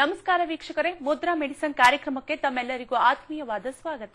ನಮಸ್ಕಾರ ವೀಕ್ಷಕರೇ ಮುದ್ರಾ ಮೆಡಿಸನ್ ಕಾರ್ಯಕ್ರಮಕ್ಕೆ ತಮ್ಮೆಲ್ಲರಿಗೂ ಆತ್ಮೀಯವಾದ ಸ್ವಾಗತ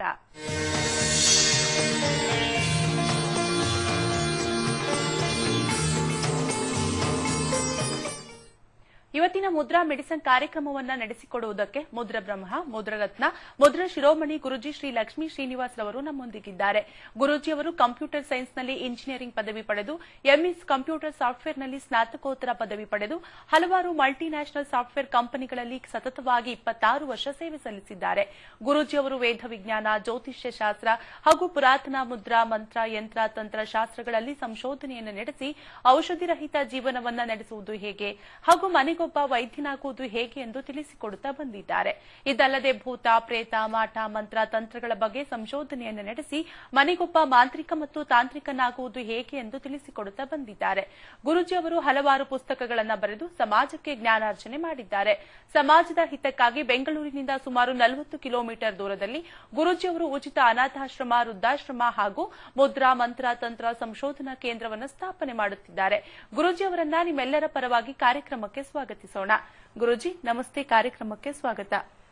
ಇವತ್ತಿನ ಮುದ್ರಾ ಮೆಡಿಸನ್ ಕಾರ್ಯಕ್ರಮವನ್ನ ನಡೆಸಿಕೊಡುವುದಕ್ಕೆ ಮುದ್ರ ಬ್ರಹ್ಮ ಮುದ್ರರತ್ನ ಮುದ್ರ ಶಿರೋಮಣಿ ಗುರುಜಿ ಶ್ರೀ ಲಕ್ಷ್ಮೀ ಶ್ರೀನಿವಾಸ್ ರವರು ನಮ್ಮೊಂದಿಗಿದ್ದಾರೆ ಗುರೂಜಿಯವರು ಕಂಪ್ಯೂಟರ್ ಸೈನ್ಸ್ನಲ್ಲಿ ಇಂಜಿನಿಯರಿಂಗ್ ಪದವಿ ಪಡೆದು ಎಂಎಸ್ ಕಂಪ್ಯೂಟರ್ ಸಾಫ್ಟ್ವೇರ್ನಲ್ಲಿ ಸ್ನಾತಕೋತ್ತರ ಪದವಿ ಪಡೆದು ಹಲವಾರು ಮಲ್ಟಿನ್ಯಾಷನಲ್ ಸಾಫ್ಟ್ವೇರ್ ಕಂಪನಿಗಳಲ್ಲಿ ಸತತವಾಗಿ ಇಪ್ಪತ್ತಾರು ವರ್ಷ ಸೇವೆ ಸಲ್ಲಿಸಿದ್ದಾರೆ ಗುರೂಜಿಯವರು ವೇದ ವಿಜ್ಞಾನ ಜ್ಯೋತಿಷ್ಯ ಶಾಸ್ತ್ರ ಹಾಗೂ ಪುರಾತನ ಮುದ್ರಾ ಮಂತ್ರ ಯಂತ್ರ ತಂತ್ರ ಶಾಸ್ತ್ರಗಳಲ್ಲಿ ಸಂಶೋಧನೆಯನ್ನು ನಡೆಸಿ ಔಷಧಿ ರಹಿತ ಜೀವನವನ್ನ ನಡೆಸುವುದು ಹೇಗೆ ಹಾಗೂ ಮನೆಗೊಬ್ಬ ವೈದ್ಯನಾಗುವುದು ಹೇಗೆ ಎಂದು ತಿಳಿಸಿಕೊಡುತ್ತಾ ಬಂದಿದ್ದಾರೆ ಇದಲ್ಲದೆ ಭೂತ ಪ್ರೇತ ಮಾಟ ಮಂತ್ರ ತಂತ್ರಗಳ ಬಗ್ಗೆ ಸಂಶೋಧನೆಯನ್ನು ನಡೆಸಿ ಮನೆಗೊಬ್ಬ ಮಾಂತ್ರಿಕ ಮತ್ತು ತಾಂತ್ರಿಕನಾಗುವುದು ಹೇಗೆ ಎಂದು ತಿಳಿಸಿಕೊಡುತ್ತಾ ಬಂದಿದ್ದಾರೆ ಗುರುಜಿ ಅವರು ಹಲವಾರು ಪುಸ್ತಕಗಳನ್ನು ಬರೆದು ಸಮಾಜಕ್ಕೆ ಜ್ಞಾನಾರ್ಜನೆ ಮಾಡಿದ್ದಾರೆ ಸಮಾಜದ ಹಿತಕ್ಕಾಗಿ ಬೆಂಗಳೂರಿನಿಂದ ಸುಮಾರು ನಲವತ್ತು ಕಿಲೋಮೀಟರ್ ದೂರದಲ್ಲಿ ಗುರುಜಿ ಅವರು ಉಚಿತ ಅನಾಥಾಶ್ರಮ ವೃದ್ಧಾಶ್ರಮ ಹಾಗೂ ಮುದ್ರಾ ಮಂತ್ರ ತಂತ್ರ ಸಂಶೋಧನಾ ಕೇಂದ್ರವನ್ನು ಸ್ಥಾಪನೆ ಮಾಡುತ್ತಿದ್ದಾರೆ ಗುರುಜಿ ಅವರನ್ನ ನಿಮ್ಮೆಲ್ಲರ ಪರವಾಗಿ ಕಾರ್ಯಕ್ರಮಕ್ಕೆ ಸ್ವಾಗತಿಸೋಣ ಗುರುಜಿ ನಮಸ್ತೆ ಕಾರ್ಯಕ್ರಮಕ್ಕೆ ಸ್ವಾಗತ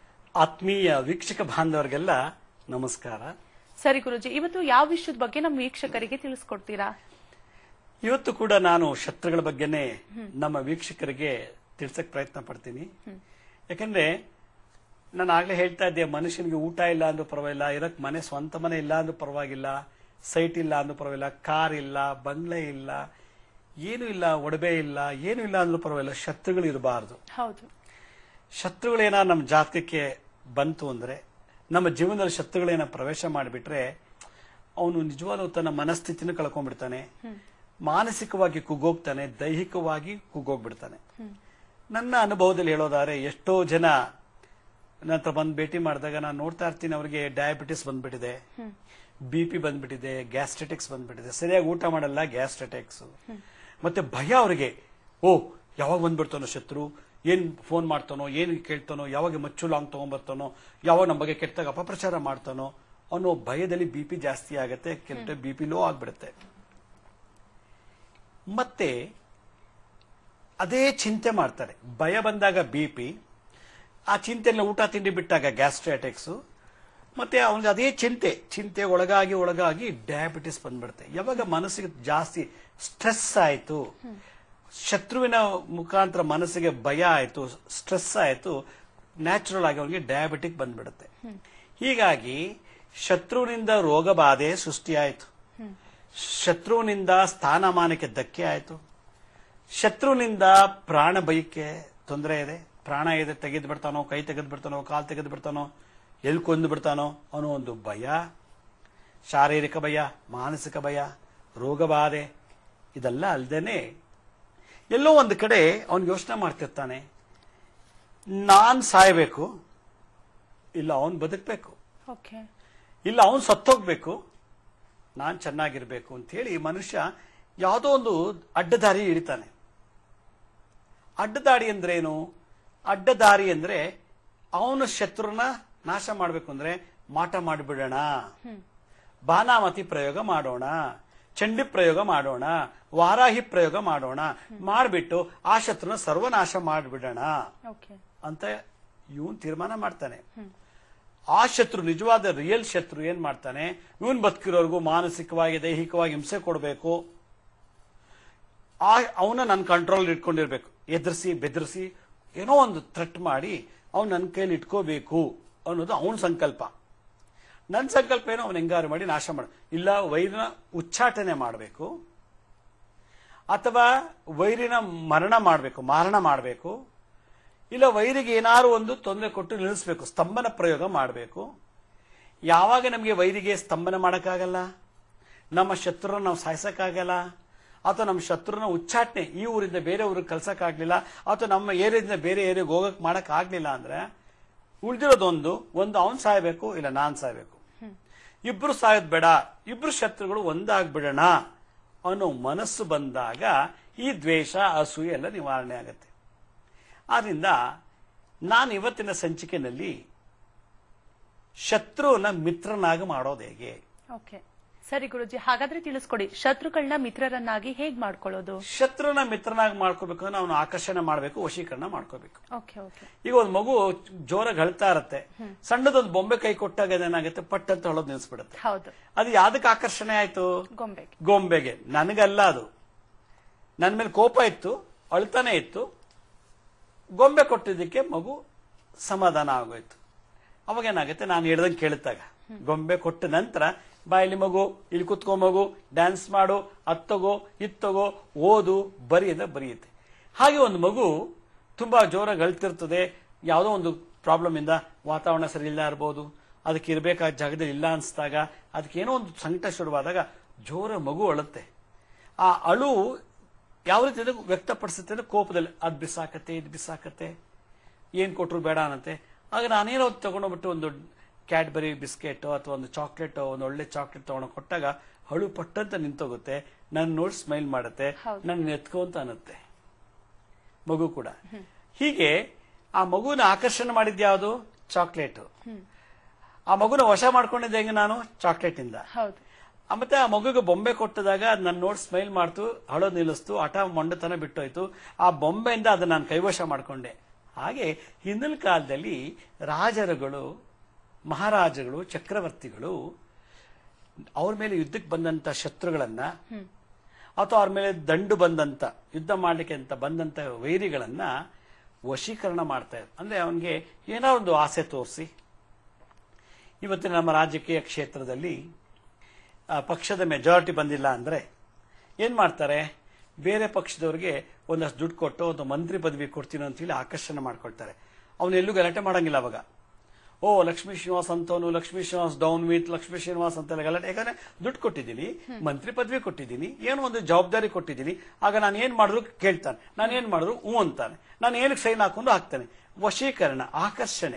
ಆತ್ಮೀಯ ವೀಕ್ಷಕ ಬಾಂಧವರಿಗೆಲ್ಲ ನಮಸ್ಕಾರ ಸರಿ ಗುರುಜಿ ಇವತ್ತು ಯಾವ ವಿಷಯದ ಬಗ್ಗೆ ನಮ್ಮ ವೀಕ್ಷಕರಿಗೆ ತಿಳಿಸ್ಕೊಡ್ತೀರಾ ಇವತ್ತು ಕೂಡ ನಾನು ಶತ್ರುಗಳ ಬಗ್ಗೆನೇ ನಮ್ಮ ವೀಕ್ಷಕರಿಗೆ ತಿಳ್ಸಕ್ ಪ್ರಯತ್ನ ಪಡ್ತೀನಿ ಯಾಕಂದ್ರೆ ನಾನು ಆಗ್ಲೇ ಹೇಳ್ತಾ ಇದ್ದೆ ಮನುಷ್ಯನಿಗೆ ಊಟ ಇಲ್ಲ ಅಂದ್ರೂ ಪರವಾಗಿಲ್ಲ ಇರಕ್ ಮನೆ ಸ್ವಂತ ಮನೆ ಇಲ್ಲ ಅಂದ್ರೂ ಪರವಾಗಿಲ್ಲ ಸೈಟ್ ಇಲ್ಲ ಅಂದ್ರೂ ಪರವಾಗಿಲ್ಲ ಕಾರ್ ಇಲ್ಲ ಬಂಗ್ಲೆ ಇಲ್ಲ ಏನು ಇಲ್ಲ ಒಡವೆ ಇಲ್ಲ ಏನು ಇಲ್ಲ ಅಂದ್ರೂ ಪರವಾಗಿಲ್ಲ ಶತ್ರುಗಳು ಇರಬಾರದು ಹೌದು ಶತ್ರುಗಳೇನ ನಮ್ಮ ಜಾತಕಕ್ಕೆ ಬಂತು ಅಂದ್ರೆ ನಮ್ಮ ಜೀವನದಲ್ಲಿ ಶತ್ರುಗಳೇನ ಪ್ರವೇಶ ಮಾಡಿಬಿಟ್ರೆ ಅವನು ನಿಜವಾದ ತನ್ನ ಮನಸ್ಥಿತಿನ ಕಳ್ಕೊಂಡ್ಬಿಡ್ತಾನೆ ಮಾನಸಿಕವಾಗಿ ಕುಗ್ಗೋಗ್ತಾನೆ ದೈಹಿಕವಾಗಿ ಕುಗ್ಗೋಗ್ಬಿಡ್ತಾನೆ ನನ್ನ ಅನುಭವದಲ್ಲಿ ಹೇಳೋದಾದ್ರೆ ಎಷ್ಟೋ ಜನ ನನ್ನ ಹತ್ರ ಬಂದು ಭೇಟಿ ಮಾಡಿದಾಗ ನಾನು ನೋಡ್ತಾ ಇರ್ತೀನಿ ಅವರಿಗೆ ಡಯಾಬಿಟಿಸ್ ಬಂದ್ಬಿಟ್ಟಿದೆ ಬಿ ಪಿ ಬಂದ್ಬಿಟ್ಟಿದೆ ಗ್ಯಾಸ್ಟ್ರೆಟಿಕ್ಸ್ ಬಂದ್ಬಿಟ್ಟಿದೆ ಸರಿಯಾಗಿ ಊಟ ಮಾಡಲ್ಲ ಗ್ಯಾಸ್ಟ್ರೆಟಿಕ್ಸ್ ಮತ್ತೆ ಭಯ ಅವರಿಗೆ ಓ ಯಾವಾಗ ಬಂದ್ಬಿಡ್ತಾನೋ ಶತ್ರು ಏನ್ ಫೋನ್ ಮಾಡ್ತಾನೋ ಏನ್ ಕೇಳ್ತಾನೋ ಯಾವಾಗ ಮಚ್ಚು ಲಾಂಗ್ ತಗೊಂಡ್ಬರ್ತಾನೋ ಯಾವಾಗ ನಮ್ಮ ಬಗ್ಗೆ ಕೆಟ್ಟಾಗ ಅಪಪ್ರಚಾರ ಮಾಡ್ತಾನೋ ಅನ್ನೋ ಭಯದಲ್ಲಿ ಬಿ ಪಿ ಜಾಸ್ತಿ ಆಗುತ್ತೆ ಕೆಲವು ಬಿ ಪಿ ಲೋ ಆಗ್ಬಿಡುತ್ತೆ ಮತ್ತೆ ಅದೇ ಚಿಂತೆ ಮಾಡ್ತಾರೆ ಭಯ ಬಂದಾಗ ಬಿ ಪಿ ಆ ಚಿಂತೆಲ್ಲ ಊಟ ತಿಂಡಿ ಬಿಟ್ಟಾಗ ಗ್ಯಾಸ್ಟ್ರಾಟಿಕ್ಸ್ ಮತ್ತೆ ಅವನಿಗೆ ಅದೇ ಚಿಂತೆ ಚಿಂತೆ ಒಳಗಾಗಿ ಒಳಗಾಗಿ ಡಯಾಬಿಟಿಸ್ ಬಂದ್ಬಿಡುತ್ತೆ ಯಾವಾಗ ಮನಸ್ಸಿಗೆ ಜಾಸ್ತಿ ಸ್ಟ್ರೆಸ್ ಆಯ್ತು ಶತ್ರುವಿನ ಮುಖಾಂತರ ಮನಸ್ಸಿಗೆ ಭಯ ಆಯ್ತು ಸ್ಟ್ರೆಸ್ ಆಯ್ತು ನ್ಯಾಚುರಲ್ ಆಗಿ ಅವನಿಗೆ ಡಯಾಬಿಟಿಕ್ ಬಂದ್ಬಿಡುತ್ತೆ ಹೀಗಾಗಿ ಶತ್ರುವಿನಿಂದ ರೋಗ ಬಾಧೆ ಸೃಷ್ಟಿಯಾಯಿತು ಶತ್ರುವಿನಿಂದ ಸ್ಥಾನಮಾನಕ್ಕೆ ಧಕ್ಕೆ ಆಯಿತು ಶತ್ರುವಿನಿಂದ ಪ್ರಾಣ ಬಯಕ್ಕೆ ತೊಂದರೆ ಇದೆ ಪ್ರಾಣ ಇದೆ ತೆಗೆದು ಬಿಡ್ತಾನೋ ಕೈ ತೆಗೆದು ಬಿಡ್ತಾನೋ ಕಾಲು ತೆಗೆದು ಬಿಡ್ತಾನೋ ಎಲ್ಲಿ ಕೊಂದು ಬಿಡ್ತಾನೋ ಅನ್ನೋ ಒಂದು ಭಯ ಶಾರೀರಿಕ ಭಯ ಮಾನಸಿಕ ಭಯ ರೋಗ ಬಾಧೆ ಇದೆಲ್ಲ ಅಲ್ದೇನೆ ಎಲ್ಲೋ ಒಂದು ಕಡೆ ಅವನು ಯೋಚನೆ ಮಾಡ್ತಿರ್ತಾನೆ ನಾನ್ ಸಾಯಬೇಕು ಇಲ್ಲ ಅವನು ಬದುಕಬೇಕು ಓಕೆ ಇಲ್ಲ ಅವನು ಸತ್ತೋಗ್ಬೇಕು ನಾನ್ ಚೆನ್ನಾಗಿರ್ಬೇಕು ಅಂತ ಹೇಳಿ ಮನುಷ್ಯ ಯಾವುದೋ ಒಂದು ಅಡ್ಡದಾರಿ ಹಿಡಿತಾನೆ ಅಡ್ಡದಾರಿ ಅಂದ್ರೇನು ಅಡ್ಡದಾರಿ ಅಂದ್ರೆ ಅವನ ಶತ್ರುನ ನಾಶ ಮಾಡ್ಬೇಕು ಅಂದ್ರೆ ಮಾಟ ಮಾಡಿಬಿಡೋಣ ಬಾನಾಮತಿ ಪ್ರಯೋಗ ಮಾಡೋಣ ಚಂಡಿ ಪ್ರಯೋಗ ಮಾಡೋಣ ವಾರಾಹಿ ಪ್ರಯೋಗ ಮಾಡೋಣ ಮಾಡ್ಬಿಟ್ಟು ಆ ಶತ್ರುನ ಸರ್ವನಾಶ ಮಾಡಿಬಿಡೋಣ ಓಕೆ ಅಂತ ಇವನ್ ತೀರ್ಮಾನ ಮಾಡ್ತಾನೆ ಆ ಶತ್ರು ನಿಜವಾದ ರಿಯಲ್ ಶತ್ರು ಏನ್ ಮಾಡ್ತಾನೆ ಇವನ್ ಬದುಕಿರೋರ್ಗು ಮಾನಸಿಕವಾಗಿ ದೈಹಿಕವಾಗಿ ಹಿಂಸೆ ಕೊಡಬೇಕು ಆ ಅವನ ನನ್ನ ಕಂಟ್ರೋಲ್ ಇಟ್ಕೊಂಡಿರ್ಬೇಕು ಎದುರಿಸಿ ಬೆದರಿಸಿ ಏನೋ ಒಂದು ಥ್ರೆಟ್ ಮಾಡಿ ಅವ್ನು ನನ್ನ ಕೈಲಿ ಇಟ್ಕೋಬೇಕು ಅನ್ನೋದು ಅವನ ಸಂಕಲ್ಪ ನನ್ನ ಸಂಕಲ್ಪ ಏನೋ ಅವನ ಹೆಂಗಾರು ಮಾಡಿ ನಾಶ ಮಾಡ ಇಲ್ಲ ವೈರಿನ ಉಚ್ಚಾಟನೆ ಮಾಡಬೇಕು ಅಥವಾ ವೈರಿನ ಮರಣ ಮಾಡಬೇಕು ಮಾರಣ ಮಾಡಬೇಕು ಇಲ್ಲ ವೈರಿಗೆ ಏನಾರು ಒಂದು ತೊಂದರೆ ಕೊಟ್ಟು ನಿಲ್ಲಿಸಬೇಕು ಸ್ತಂಭನ ಪ್ರಯೋಗ ಮಾಡಬೇಕು ಯಾವಾಗ ನಮಗೆ ವೈರಿಗೆ ಸ್ತಂಭನ ಮಾಡೋಕ್ಕಾಗಲ್ಲ ನಮ್ಮ ಶತ್ರುನ ನಾವು ಸಾಯಿಸಕ್ಕಾಗಲ್ಲ ಅಥವಾ ನಮ್ಮ ಶತ್ರುನ ಉಚ್ಚಾಟನೆ ಈ ಊರಿಂದ ಬೇರೆ ಊರಿಗೆ ಕಳ್ಸಕ್ಕಾಗ್ಲಿಲ್ಲ ಅಥವಾ ನಮ್ಮ ಏರಿಯಾದಿಂದ ಬೇರೆ ಏರಿಯಾಗೆ ಹೋಗಕ್ ಮಾಡಕ್ ಆಗ್ಲಿಲ್ಲ ಅಂದ್ರೆ ಉಳಿದಿರೋದೊಂದು ಒಂದು ಅವನ್ ಸಾಯ್ಬೇಕು ಇಲ್ಲ ನಾನ್ ಸಾಯ್ಬೇಕು ಇಬ್ರು ಸಾಯೋದ್ ಬೇಡ ಇಬ್ರು ಶತ್ರುಗಳು ಒಂದಾಗ್ಬಿಡೋಣ ಅನ್ನೋ ಮನಸ್ಸು ಬಂದಾಗ ಈ ದ್ವೇಷ ಅಸೂಯೆ ಎಲ್ಲ ನಿವಾರಣೆ ಆಗುತ್ತೆ ಆದ್ರಿಂದ ನಾನು ಇವತ್ತಿನ ಸಂಚಿಕೆಯಲ್ಲಿ ಶತ್ರುವನ್ನ ಮಿತ್ರನಾಗಿ ಮಾಡೋದು ಹೇಗೆ ಓಕೆ ಸರಿ ಗುರುಜಿ ಹಾಗಾದ್ರೆ ತಿಳಿಸ್ಕೊಡಿ ಶತ್ರುಗಳನ್ನ ಮಿತ್ರರನ್ನಾಗಿ ಹೇಗ್ ಮಾಡ್ಕೊಳ್ಳೋದು ಶತ್ರುನ ಮಿತ್ರನಾಗಿ ಮಾಡ್ಕೋಬೇಕು ಅಂದ್ರೆ ಅವನು ಆಕರ್ಷಣೆ ಮಾಡಬೇಕು ವಶೀಕರಣ ಮಾಡ್ಕೋಬೇಕು ಓಕೆ ಓಕೆ ಈಗ ಒಂದು ಮಗು ಜೋರಾಗಿ ಅಳ್ತಾ ಇರತ್ತೆ ಸಣ್ಣದೊಂದು ಬೊಂಬೆ ಕೈ ಕೊಟ್ಟಾಗ ಏನಾಗುತ್ತೆ ಪಟ್ ಅಂತ ಅಳೋದು ನಿಲ್ಸ್ಬಿಡುತ್ತೆ ಹೌದು ಅದು ಯಾವ್ದಕ್ಕೆ ಆಕರ್ಷಣೆ ಆಯ್ತು ಗೊಂಬೆಗೆ ಗೊಂಬೆಗೆ ನನಗಲ್ಲ ಅದು ನನ್ನ ಮೇಲೆ ಕೋಪ ಇತ್ತು ಅಳ್ತಾನೆ ಇತ್ತು ಗೊಂಬೆ ಕೊಟ್ಟಿದ್ದಕ್ಕೆ ಮಗು ಸಮಾಧಾನ ಆಗೋಯ್ತು ಅವಾಗ ಏನಾಗುತ್ತೆ ನಾನು ಹೇಳ್ದಂಗೆ ಕೇಳುತ್ತಾಗ ಗೊಂಬೆ ಕೊಟ್ಟ ನಂತರ ಬಾ ಇಲ್ಲಿ ಮಗು ಇಲ್ಲಿ ಕುತ್ಕೊ ಮಗು ಡ್ಯಾನ್ಸ್ ಮಾಡು ಅತ್ತಗೋ ಇತ್ತಗೋ ಓದು ಬರಿ ಅಂತ ಬರೆಯುತ್ತೆ ಹಾಗೆ ಒಂದು ಮಗು ತುಂಬಾ ಜೋರಾಗಿ ಅಳ್ತಿರ್ತದೆ ಯಾವುದೋ ಒಂದು ಪ್ರಾಬ್ಲಮ್ ಇಂದ ವಾತಾವರಣ ಸರಿ ಇಲ್ಲ ಇರ್ಬೋದು ಅದಕ್ಕೆ ಇರಬೇಕಾದ ಜಾಗದಲ್ಲಿ ಇಲ್ಲ ಅನ್ಸ್ದಾಗ ಅದಕ್ಕೆ ಏನೋ ಒಂದು ಸಂಕಟ ಶುರುವಾದಾಗ ಜೋರ ಮಗು ಅಳುತ್ತೆ ಆ ಅಳು ಯಾವ ರೀತಿ ಅದು ವ್ಯಕ್ತಪಡಿಸುತ್ತೆ ಅಂದ್ರೆ ಕೋಪದಲ್ಲಿ ಅದ್ ಬಿಸಾಕತ್ತೆ ಇದು ಬಿಸಾಕತ್ತೆ ಏನ್ ಕೊಟ್ರು ಬೇಡ ಅನ್ನತ್ತೆ ಆಗ ನಾನೇನೋ ಒಂದು ತಗೊಂಡೋಗ್ಬಿಟ್ಟು ಒಂದು ಕ್ಯಾಡ್ಬರಿ ಬಿಸ್ಕೆಟ್ ಅಥವಾ ಒಂದು ಚಾಕ್ಲೇಟ್ ಒಂದು ಒಳ್ಳೆ ಚಾಕ್ಲೇಟ್ ತಗೊಂಡು ಕೊಟ್ಟಾಗ ಅಳು ಪಟ್ಟಂತ ನಿಂತೋಗುತ್ತೆ ನನ್ನ ನೋಡಿ ಸ್ಮೈಲ್ ಮಾಡುತ್ತೆ ಹೌದು. ನನ್ನ ಎತ್ಕೋ ಅಂತ ಅನ್ನತ್ತೆ ಮಗು ಕೂಡ ಹೀಗೆ ಆ ಮಗುನ ಆಕರ್ಷಣೆ ಮಾಡಿದ್ಯಾವುದು ಚಾಕ್ಲೇಟ್ ಆ ಮಗುನ ವಶ ಮಾಡ್ಕೊಂಡಿದ್ದೆ ಹೆಂಗೆ ನಾನು ಚಾಕ್ಲೇಟ್ ಇಂದ ಹೌದು ಆ ಮತ್ತೆ ಆ ಮಗುಗೆ ಬೊಂಬೆ ಕೊಟ್ಟದಾಗ ಅದ್ ನನ್ನ ನೋಡಿ ಸ್ಮೈಲ್ ಮಾಡ್ತು ಹಳೋದ್ ನಿಲ್ಲಿಸ್ತು ಹಠ ಮೊಂಡತನ ಬಿಟ್ಟೋಯ್ತು ಆ ಬೊಂಬೆಯಿಂದ ಅದನ್ನ ನಾನು ಕೈವಶ ಮಾಡ್ಕೊಂಡೆ ಹಾಗೆ ಹಿಂದಿನ ಕಾಲದಲ್ಲಿ ರಾಜರುಗಳು ಮಹಾರಾಜಗಳು ಚಕ್ರವರ್ತಿಗಳು ಅವ್ರ ಮೇಲೆ ಯುದ್ಧಕ್ಕೆ ಬಂದಂತ ಶತ್ರುಗಳನ್ನ ಅಥವಾ ಅವ್ರ ಮೇಲೆ ದಂಡು ಬಂದಂತ ಯುದ್ಧ ಮಾಡ್ಲಿಕ್ಕೆ ಅಂತ ಬಂದಂತ ವೈರಿಗಳನ್ನ ವಶೀಕರಣ ಮಾಡ್ತಾ ಇದ್ರು ಅಂದ್ರೆ ಅವನಿಗೆ ಏನೋ ಒಂದು ಆಸೆ ತೋರಿಸಿ ಇವತ್ತಿನ ನಮ್ಮ ರಾಜಕೀಯ ಕ್ಷೇತ್ರದಲ್ಲಿ ಆ, ಪಕ್ಷದ ಮೆಜಾರಿಟಿ ಬಂದಿಲ್ಲ ಅಂದ್ರೆ ಏನ್ ಮಾಡ್ತಾರೆ ಬೇರೆ ಪಕ್ಷದವ್ರಿಗೆ ಒಂದಷ್ಟು ದುಡ್ಡು ಕೊಟ್ಟು ಒಂದು ಮಂತ್ರಿ ಪದವಿ ಕೊಡ್ತೀನಿ ಅಂತ ಹೇಳಿ ಆಕರ್ಷಣೆ ಮಾಡ್ಕೊಳ್ತಾರೆ ಅವನು ಎಲ್ಲೂ ಗಲಾಟೆ ಮಾಡಂಗಿಲ್ಲ ಅವಾಗ ಓ ಲಕ್ಷ್ಮೀ ಶ್ರೀನಿವಾಸ್ ಅಂತವನು ಲಕ್ಷ್ಮೀ ಶ್ರೀನಿವಾಸ್ ಡೌನ್ ವಿತ್ ಲಕ್ಷ್ಮೀ ಶ್ರೀನಿವಾಸ್ ಅಂತೆಲ್ಲ ಗಲಾಟೆ ಯಾಕಂದ್ರೆ ದುಡ್ಡು ಕೊಟ್ಟಿದ್ದೀನಿ ಮಂತ್ರಿ ಪದವಿ ಕೊಟ್ಟಿದ್ದೀನಿ ಏನೋ ಒಂದು ಜವಾಬ್ದಾರಿ ಕೊಟ್ಟಿದ್ದೀನಿ ಆಗ ನಾನು ಏನ್ ಮಾಡಿದ್ರು ಕೇಳ್ತಾನೆ ನಾನು ಏನ್ ಮಾಡಿದ್ರು ಹ್ಞೂ ಅಂತಾನೆ ನಾನು ಏನಕ್ಕೆ ಸೈನ್ ಹಾಕೊಂಡು ಹಾಕ್ತಾನೆ ವಶೀಕರಣ ಆಕರ್ಷಣೆ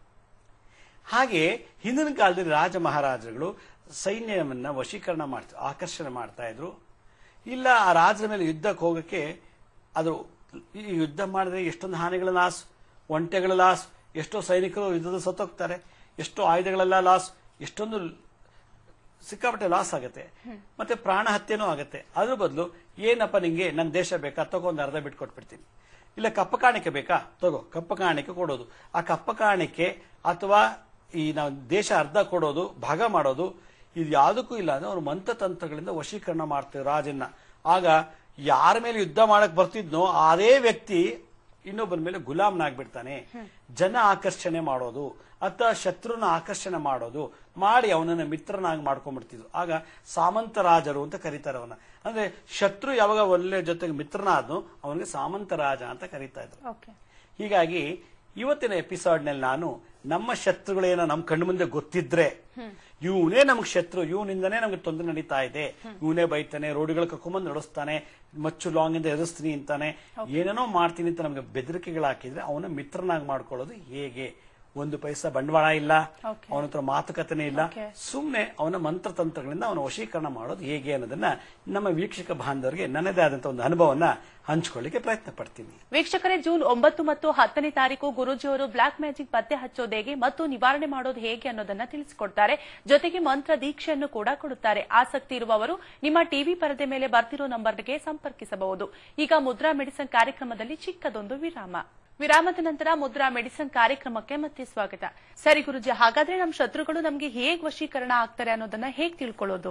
ಹಾಗೆ ಹಿಂದಿನ ಕಾಲದಲ್ಲಿ ರಾಜ ಮಹಾರಾಜರುಗಳು ಸೈನ್ಯವನ್ನ ವಶೀಕರಣ ಮಾಡ್ತಾ ಆಕರ್ಷಣೆ ಮಾಡ್ತಾ ಇದ್ರು ಇಲ್ಲ ಆ ರಾಜರ ಮೇಲೆ ಯುದ್ಧಕ್ಕೆ ಹೋಗಕ್ಕೆ ಅದು ಈ ಯುದ್ಧ ಮಾಡಿದ್ರೆ ಎಷ್ಟೊಂದು ಹಾನಿಗಳ ಲಾಸ್ ಒಂಟೆಗಳ ಲಾಸ್ ಎಷ್ಟೋ ಸೈನಿಕರು ಯುದ್ಧದ ಸತ್ತೋಗ್ತಾರೆ ಎಷ್ಟೋ ಆಯುಧಗಳೆಲ್ಲ ಲಾಸ್ ಎಷ್ಟೊಂದು ಸಿಕ್ಕಾಪಟ್ಟೆ ಲಾಸ್ ಆಗುತ್ತೆ ಮತ್ತೆ ಪ್ರಾಣ ಹತ್ಯೆನೂ ಆಗುತ್ತೆ ಅದ್ರ ಬದಲು ಏನಪ್ಪ ನಿಂಗೆ ನನ್ನ ದೇಶ ಬೇಕಾ ತಗೋ ಒಂದು ಅರ್ಧ ಬಿಟ್ಟು ಕೊಟ್ಬಿಡ್ತೀನಿ ಇಲ್ಲ ಕಪ್ಪ ಕಾಣಿಕೆ ಬೇಕಾ ತಗೋ ಕಪ್ಪ ಕಾಣಿಕೆ ಕೊಡೋದು ಆ ಕಪ್ಪ ಕಾಣಿಕೆ ಅಥವಾ ಈ ನಾವು ದೇಶ ಅರ್ಧ ಕೊಡೋದು ಭಾಗ ಮಾಡೋದು ಇದು ಯಾವುದಕ್ಕೂ ಇಲ್ಲ ಅಂದ್ರೆ ಅವ್ರು ಮಂತ್ರತಂತ್ರಗಳಿಂದ ವಶೀಕರಣ ಮಾಡ್ತಾರೆ ರಾಜನ್ನ ಆಗ ಯಾರ ಮೇಲೆ ಯುದ್ಧ ಮಾಡಕ್ ಬರ್ತಿದ್ನೋ ಅದೇ ವ್ಯಕ್ತಿ ಇನ್ನೊಬ್ಬರ ಮೇಲೆ ಗುಲಾಮ್ನಾಗ್ಬಿಡ್ತಾನೆ ಜನ ಆಕರ್ಷಣೆ ಮಾಡೋದು ಅಥವಾ ಶತ್ರುನ ಆಕರ್ಷಣೆ ಮಾಡೋದು ಮಾಡಿ ಅವನನ್ನ ಮಿತ್ರನಾಗಿ ಮಾಡ್ಕೊಂಡ್ಬಿಡ್ತಿದ್ರು ಆಗ ಸಾಮಂತ ರಾಜರು ಅಂತ ಕರೀತಾರೆ ಅವನ ಅಂದ್ರೆ ಶತ್ರು ಯಾವಾಗ ಒಳ್ಳೆ ಜೊತೆಗೆ ಮಿತ್ರನಾದ್ನು ಅವನಿಗೆ ಸಾಮಂತ ರಾಜ ಅಂತ ಕರೀತಾ ಇದ್ರು ಓಕೆ ಹೀಗಾಗಿ ಇವತ್ತಿನ ಎಪಿಸೋಡ್ನಲ್ಲಿ ನಾನು ನಮ್ಮ ಶತ್ರುಗಳೇನೋ ನಮ್ಮ ಕಣ್ಣು ಮುಂದೆ ಗೊತ್ತಿದ್ರೆ ಇವನೇ ನಮ್ಗೆ ಶತ್ರು ಇವನಿಂದನೇ ನಮ್ಗೆ ತೊಂದರೆ ನಡೀತಾ ಇದೆ ಇವನೇ ಬೈತಾನೆ ರೋಡ್ಗಳು ಕರ್ಕೊಂಬಂದು ನಡೆಸ್ತಾನೆ ಮಚ್ಚು ಲಾಂಗ್ ಇಂದ ಎದುರಿಸ್ತೀನಿ ಅಂತಾನೆ ಏನೇನೋ ಮಾಡ್ತೀನಿ ಅಂತ ನಮ್ಗೆ ಬೆದರಿಕೆಗಳು ಹಾಕಿದ್ರೆ ಅವನ ಮಿತ್ರನಾಗಿ ಮಾಡ್ಕೊಳ್ಳೋದು ಹೇಗೆ ಒಂದು ಪೈಸಾ ಬಂಡವಾಳ ಇಲ್ಲ Okay. ಅವನ ಹತ್ರ ಮಾತುಕತೆನೇ ಇಲ್ಲ Okay. ಸುಮ್ಮನೆ ಅವನ ಮಂತ್ರತಂತ್ರಗಳಿಂದ ಅವನ ವಶೀಕರಣ ಮಾಡೋದು ಹೇಗೆ ಅನ್ನೋದನ್ನ ನಮ್ಮ ವೀಕ್ಷಕ ಬಾಂಧವರಿಗೆ ನನ್ನದೇ ಆದಂತಹ ಒಂದು ಅನುಭವನ ಹಂಚ್ಕೊಳ್ಳಿಕ್ಕೆ ಪ್ರಯತ್ನ ಪಡ್ತೀನಿ ವೀಕ್ಷಕರೇ ಜೂನ್ ಒಂಬತ್ತು ಮತ್ತು ಹತ್ತನೇ ತಾರೀಕು ಗುರೂಜಿಯವರು ಬ್ಲಾಕ್ ಮ್ಯಾಜಿಕ್ ಪತ್ತೆ ಹಚ್ಚೋದು ಹೇಗೆ ಮತ್ತು ನಿವಾರಣೆ ಮಾಡೋದು ಹೇಗೆ ಅನ್ನೋದನ್ನ ತಿಳಿಸಿಕೊಡ್ತಾರೆ ಜೊತೆಗೆ ಮಂತ್ರ ದೀಕ್ಷೆಯನ್ನು ಕೂಡ ಕೊಡುತ್ತಾರೆ ಆಸಕ್ತಿ ಇರುವವರು ನಿಮ್ಮ ಟಿವಿ ಪರದೆ ಮೇಲೆ ಬರ್ತಿರೋ ನಂಬರ್ಗೆ ಸಂಪರ್ಕಿಸಬಹುದು ಈಗ ಮುದ್ರಾ ಮೆಡಿಸನ್ ಕಾರ್ಯಕ್ರಮದಲ್ಲಿ ಚಿಕ್ಕದೊಂದು ವಿರಾಮ ವಿರಾಮದ ನಂತರ ಮುದ್ರಾ ಮೆಡಿಸನ್ ಕಾರ್ಯಕ್ರಮಕ್ಕೆ ಮತ್ತೆ ಸ್ವಾಗತ ಸರಿ ಗುರುಜಿ ಹಾಗಾದ್ರೆ ನಮ್ಮ ಶತ್ರುಗಳು ನಮಗೆ ಹೇಗ್ ವಶೀಕರಣ ಆಗ್ತಾರೆ ಅನ್ನೋದನ್ನ ಹೇಗ್ ತಿಳ್ಕೊಳ್ಳೋದು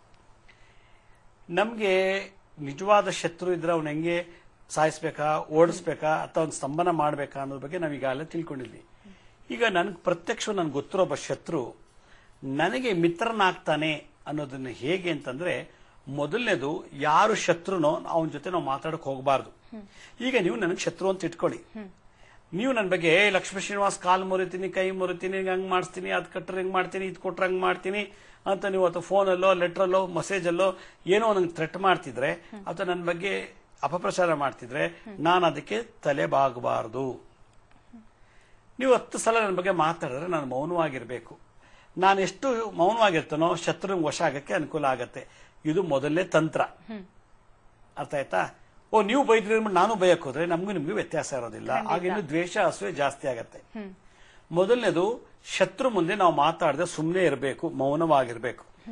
ನಮ್ಗೆ ನಿಜವಾದ ಶತ್ರು ಇದ್ರೆ ಅವ್ನ ಹೆಂಗೆ ಸಾಯಿಸ್ಬೇಕಾ ಓಡಿಸ್ಬೇಕಾ ಅಥವಾ ಒಂದು ಸ್ತಂಭನ ಮಾಡ್ಬೇಕಾ ಅನ್ನೋದ್ರ ಬಗ್ಗೆ ನಾವು ಈಗಾಗಲೇ ತಿಳ್ಕೊಂಡಿದ್ವಿ ಈಗ ನನ್ಗೆ ಪ್ರತ್ಯಕ್ಷ ನನ್ಗೆ ಗೊತ್ತಿರೋ ಒಬ್ಬ ಶತ್ರು ನನಗೆ ಮಿತ್ರನಾಗ್ತಾನೆ ಅನ್ನೋದನ್ನ ಹೇಗೆ ಅಂತಂದ್ರೆ ಮೊದಲನೇದು ಯಾರು ಶತ್ರುನೋ ಅವನ ಜೊತೆ ನಾವು ಮಾತಾಡಕ್ ಹೋಗಬಾರ್ದು ಈಗ ನೀವು ನನಗೆ ಶತ್ರು ಅಂತ ಇಟ್ಕೊಳ್ಳಿ ನೀವು ನನ್ನ ಬಗ್ಗೆ "ಏ, ಲಕ್ಷ್ಮೀ ಶ್ರೀನಿವಾಸ್ ಕಾಲ್ ಮುರಿತೀನಿ ಕೈ ಮುರಿತೀನಿ ಹಂಗ್ ಮಾಡಿಸ್ತೀನಿ ಅದ್ ಕಟ್ರೆ ಹಿಂಗ್ ಮಾಡ್ತೀನಿ ಇದ್ ಕೊಟ್ರೆ ಹಂಗ್ ಮಾಡ್ತೀನಿ ಅಂತ ನೀವು ಅಥವಾ ಫೋನಲ್ಲೋ ಲೆಟ್ರಲ್ಲೋ ಮೆಸೇಜಲ್ಲೋ ಏನೋ ನಂಗೆ ಥ್ರೆಟ್ ಮಾಡ್ತಿದ್ರೆ ಅಥವಾ ನನ್ನ ಬಗ್ಗೆ ಅಪಪ್ರಚಾರ ಮಾಡ್ತಿದ್ರೆ ನಾನು ಅದಕ್ಕೆ ತಲೆ ಬಾಗಬಾರದು ನೀವು ಹತ್ತು ಸಲ ನನ್ನ ಬಗ್ಗೆ ಮಾತಾಡಿದ್ರೆ ನಾನು ಮೌನವಾಗಿರ್ಬೇಕು ನಾನು ಎಷ್ಟು ಮೌನವಾಗಿರ್ತಾನೋ ಶತ್ರುವಿಗೆ ವಶ ಆಗಕ್ಕೆ ಅನುಕೂಲ ಆಗತ್ತೆ ಇದು ಮೊದಲನೇ ತಂತ್ರ ಅರ್ಥ ಆಯ್ತಾ ಓ ನೀವು ಬೈದ್ರಿ ಅಂದ್ಬಿಟ್ಟು ನಾನು ಬಯಕ್ ಹೋದ್ರೆ ನಮಗೂ ನಿಮ್ಗೂ ವ್ಯತ್ಯಾಸ ಇರೋದಿಲ್ಲ ಆಗ ಇನ್ನು ದ್ವೇಷ ಅಸೂಯೆ ಜಾಸ್ತಿ ಆಗತ್ತೆ ಮೊದಲನೇದು ಶತ್ರು ಮುಂದೆ ನಾವು ಮಾತಾಡದೆ ಸುಮ್ಮನೆ ಇರಬೇಕು ಮೌನವಾಗಿರ್ಬೇಕು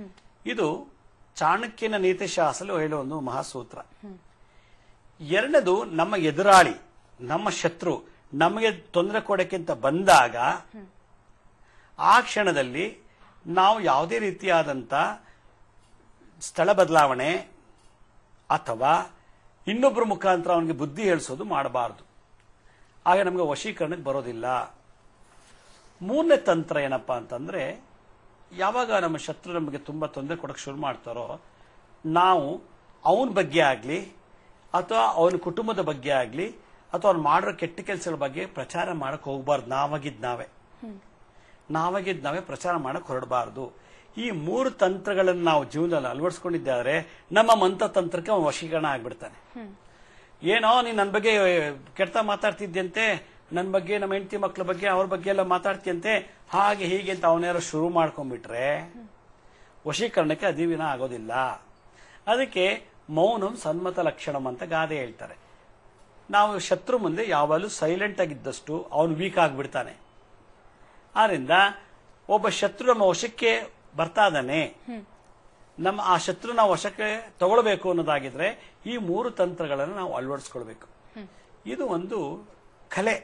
ಇದು ಚಾಣಕ್ಯನ ನೀತಿಶಾಸ್ತ್ರ ಹೇಳುವ ಒಂದು ಮಹಾಸೂತ್ರ ಎರಡನೇದು ನಮ್ಮ ಎದುರಾಳಿ ನಮ್ಮ ಶತ್ರು ನಮಗೆ ತೊಂದರೆ ಕೊಡಕ್ಕಿಂತ ಬಂದಾಗ ಆ ಕ್ಷಣದಲ್ಲಿ ನಾವು ಯಾವುದೇ ರೀತಿಯಾದಂಥ ಸ್ಥಳ ಬದಲಾವಣೆ ಅಥವಾ ಇನ್ನೊಬ್ಬರ ಮುಖಾಂತರ ಅವನಿಗೆ ಬುದ್ಧಿ ಹೇಳಿಸೋದು ಮಾಡಬಾರದು ಆಗ ನಮಗೆ ವಶೀಕರಣಕ್ಕೆ ಬರೋದಿಲ್ಲ ಮೂರನೇ ತಂತ್ರ ಏನಪ್ಪಾ ಅಂತಂದ್ರೆ ಯಾವಾಗ ನಮ್ಮ ಶತ್ರು ನಮಗೆ ತುಂಬಾ ತೊಂದರೆ ಕೊಡಕ್ಕೆ ಶುರು ಮಾಡ್ತಾರೋ ನಾವು ಅವನ ಬಗ್ಗೆ ಆಗಲಿ ಅಥವಾ ಅವನ ಕುಟುಂಬದ ಬಗ್ಗೆ ಆಗಲಿ ಅಥವಾ ಅವ್ನು ಮಾಡಿರೋ ಕೆಟ್ಟ ಕೆಲಸಗಳ ಬಗ್ಗೆ ಪ್ರಚಾರ ಮಾಡಕ್ ಹೋಗ್ಬಾರ್ದು ನಾವಾಗಿದ್ ನಾವೇ ನಾವಾಗಿದ್ ನಾವೇ ಪ್ರಚಾರ ಮಾಡಕ್ ಹೊರಡಬಾರದು ಈ ಮೂರು ತಂತ್ರಗಳನ್ನು ನಾವು ಜೀವನದಲ್ಲಿ ಅಳವಡಿಸ್ಕೊಂಡಿದ್ದಾದ್ರೆ ನಮ್ಮ ಮಂತ್ರತಂತ್ರಕ್ಕೆ ಅವನು ವಶೀಕರಣ ಆಗ್ಬಿಡ್ತಾನೆ ಏನೋ ನೀನ್ ನನ್ನ ಬಗ್ಗೆ ಕೆಟ್ಟ ಮಾತಾಡ್ತಿದ್ಯಂತೆ ನನ್ನ ಬಗ್ಗೆ ನಮ್ಮ ಹೆಂಡತಿ ಮಕ್ಕಳ ಬಗ್ಗೆ ಅವ್ರ ಬಗ್ಗೆ ಎಲ್ಲ ಮಾತಾಡ್ತಿಯಂತೆ ಹಾಗೆ ಹೀಗೆ ಅಂತ ಅವನ್ಯಾರೋ ಶುರು ಮಾಡ್ಕೊಂಡ್ಬಿಟ್ರೆ ವಶೀಕರಣಕ್ಕೆ ಅಧಿವಿನ ಆಗೋದಿಲ್ಲ ಅದಕ್ಕೆ ಮೌನಂ ಸನ್ಮತ ಲಕ್ಷಣಂ ಅಂತ ಗಾದೆ ಹೇಳ್ತಾರೆ ನಾವು ಶತ್ರು ಮುಂದೆ ಯಾವಾಗಲೂ ಸೈಲೆಂಟ್ ಆಗಿದ್ದಷ್ಟು ಅವನು ವೀಕ್ ಆಗಿಬಿಡ್ತಾನೆ ಆದ್ರಿಂದ ಒಬ್ಬ ಶತ್ರು ನಮ್ಮ ವಶಕ್ಕೆ ಬರ್ತಾ ಇದ್ದಾನೆ ನಮ್ಮ ಆ ಶತ್ರುನ ವಶಕ್ಕೆ ತಗೊಳ್ಬೇಕು ಅನ್ನೋದಾಗಿದ್ರೆ ಈ ಮೂರು ತಂತ್ರಗಳನ್ನು ನಾವು ಅಳವಡಿಸ್ಕೊಳ್ಬೇಕು ಇದು ಒಂದು ಕಲೆ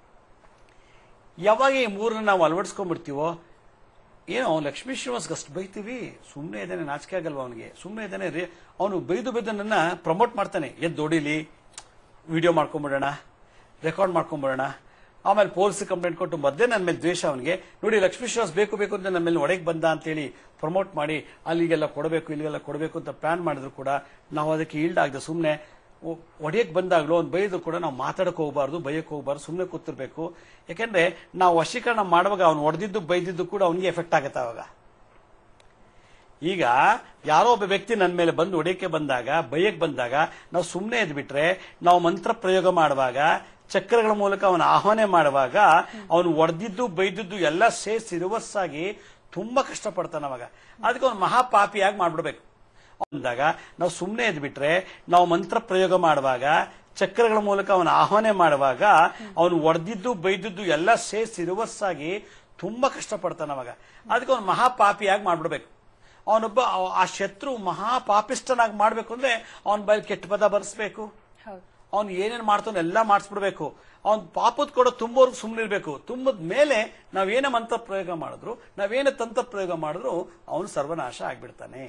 ಯಾವಾಗ ಈ ಮೂರನ್ನ ನಾವು ಅಳವಡಿಸ್ಕೊಂಡ್ಬಿಡ್ತೀವೋ ಏನೋ ಲಕ್ಷ್ಮೀ ಶ್ರೀನಿವಾಸ್ಗೆ ಅಷ್ಟು ಬೈತೀವಿ ಸುಮ್ಮನೆ ಇದ್ದಾನೆ ನಾಚಿಕೆ ಆಗಲ್ವ ಅವನಿಗೆ ಸುಮ್ಮನೆ ಇದ್ದಾನೆ ರೀ ಅವನು ಬೈದು ಬೈದು ನನ್ನ ಪ್ರಮೋಟ್ ಮಾಡ್ತಾನೆ ಎದ್ದು ಹೊಡಿಲಿ ವಿಡಿಯೋ ಮಾಡ್ಕೊಂಬಿಡೋಣ ರೆಕಾರ್ಡ್ ಮಾಡ್ಕೊಂಬಿಡೋಣ ಆಮೇಲೆ ಪೊಲೀಸ್ ಕಂಪ್ಲೇಂಟ್ ಕೊಟ್ಟು ಮಧ್ಯೆ ನನ್ನ ಮೇಲೆ ದ್ವೇಷ ಅವನಿಗೆ ನೋಡಿ ಲಕ್ಷ್ಮೀ ಶ್ರೀನಿವಾಸ್ ಬೇಕು ಬೇಕು ಅಂತ ನನ್ನ ಮೇಲೆ ಒಡೆಗೆ ಬಂದ ಅಂತೇಳಿ ಪ್ರಮೋಟ್ ಮಾಡಿ ಅಲ್ಲಿಗೆಲ್ಲ ಕೊಡಬೇಕು ಇಲ್ಲಿಗೆಲ್ಲ ಕೊಡಬೇಕು ಅಂತ ಪ್ಲಾನ್ ಮಾಡಿದ್ರು ಕೂಡ ನಾವು ಅದಕ್ಕೆ ಈಲ್ಡ್ ಆಗದೆ ಸುಮ್ಮನೆ ಒಡೆಯಕ್ ಬಂದಾಗ್ಲೂ ಅವ್ನು ಬೈದು ಕೂಡ ನಾವು ಮಾತಾಡಕ್ ಹೋಗಬಾರ್ದು ಬೈಯಕ್ ಹೋಗಬಾರ್ದು ಸುಮ್ಮನೆ ಕೂತಿರ್ಬೇಕು ಯಾಕಂದ್ರೆ ನಾವು ವಶೀಕರಣ ಮಾಡುವಾಗ ಅವ್ನು ಹೊಡೆದಿದ್ದು ಬೈದಿದ್ದು ಕೂಡ ಅವನಿಗೆ ಎಫೆಕ್ಟ್ ಆಗುತ್ತೆ ಅವಾಗ ಈಗ ಯಾರೋ ಒಬ್ಬ ವ್ಯಕ್ತಿ ನನ್ನ ಮೇಲೆ ಬಂದು ಹೊಡೆಯಕ್ಕೆ ಬಂದಾಗ ಬೈಯಕ್ ಬಂದಾಗ ನಾವು ಸುಮ್ಮನೆ ಎದ್ಬಿಟ್ರೆ ನಾವು ಮಂತ್ರ ಪ್ರಯೋಗ ಮಾಡುವಾಗ ಚಕ್ರಗಳ ಮೂಲಕ ಅವನ ಆಹ್ವಾನ ಮಾಡುವಾಗ ಅವನು ಒಡೆದಿದ್ದು ಬೈದಿದ್ದು ಎಲ್ಲ ಸೇರಿಸಿ ರಿವರ್ಸ್ ಆಗಿ ತುಂಬಾ ಕಷ್ಟಪಡ್ತಾನೆ ಅವಾಗ ಅದಕ್ಕೆ ಅವನು ಮಹಾಪಾಪಿಯಾಗಿ ಮಾಡ್ಬಿಡ್ಬೇಕು ಅಂದಾಗ ನಾವು ಸುಮ್ಮನೆ ಎದ್ಬಿಟ್ರೆ ನಾವು ಮಂತ್ರ ಪ್ರಯೋಗ ಮಾಡುವಾಗ ಚಕ್ರಗಳ ಮೂಲಕ ಅವನ ಆಹ್ವಾನ ಮಾಡುವಾಗ ಅವನು ಒಡೆದಿದ್ದು ಬೈದಿದ್ದು ಎಲ್ಲ ಸೇರಿಸಿ ರಿವರ್ಸ್ ಆಗಿ ತುಂಬಾ ಕಷ್ಟಪಡ್ತಾನೆ ಅವಾಗ ಅದಕ್ಕೆ ಅವನು ಮಹಾಪಾಪಿಯಾಗಿ ಮಾಡ್ಬಿಡ್ಬೇಕು ಅವನೊಬ್ಬ ಆ ಶತ್ರು ಮಹಾಪಾಪಿಷ್ಟನಾಗಿ ಮಾಡ್ಬೇಕು ಅಂದ್ರೆ ಅವನ ಬೈಲ್ ಕೆಟ್ಟ ಪದ ಬರೆಸ್ಬೇಕು ಹೌದು ಅವ್ನು ಏನೇನ್ ಮಾಡ್ತಾನೆ ಎಲ್ಲ ಮಾಡಿಸ್ಬಿಡ್ಬೇಕು ಅವ್ನ್ ಪಾಪದ ಕೂಡ ತುಂಬೋರ್ಗು ಸುಮ್ಮನಿರ್ಬೇಕು ತುಂಬದ ಮೇಲೆ ನಾವೇನೇ ಮಂತ್ರ ಪ್ರಯೋಗ ಮಾಡಿದ್ರು ನಾವೇನೇ ತಂತ್ರ ಪ್ರಯೋಗ ಮಾಡಿದ್ರು ಅವನು ಸರ್ವನಾಶ ಆಗ್ಬಿಡ್ತಾನೆ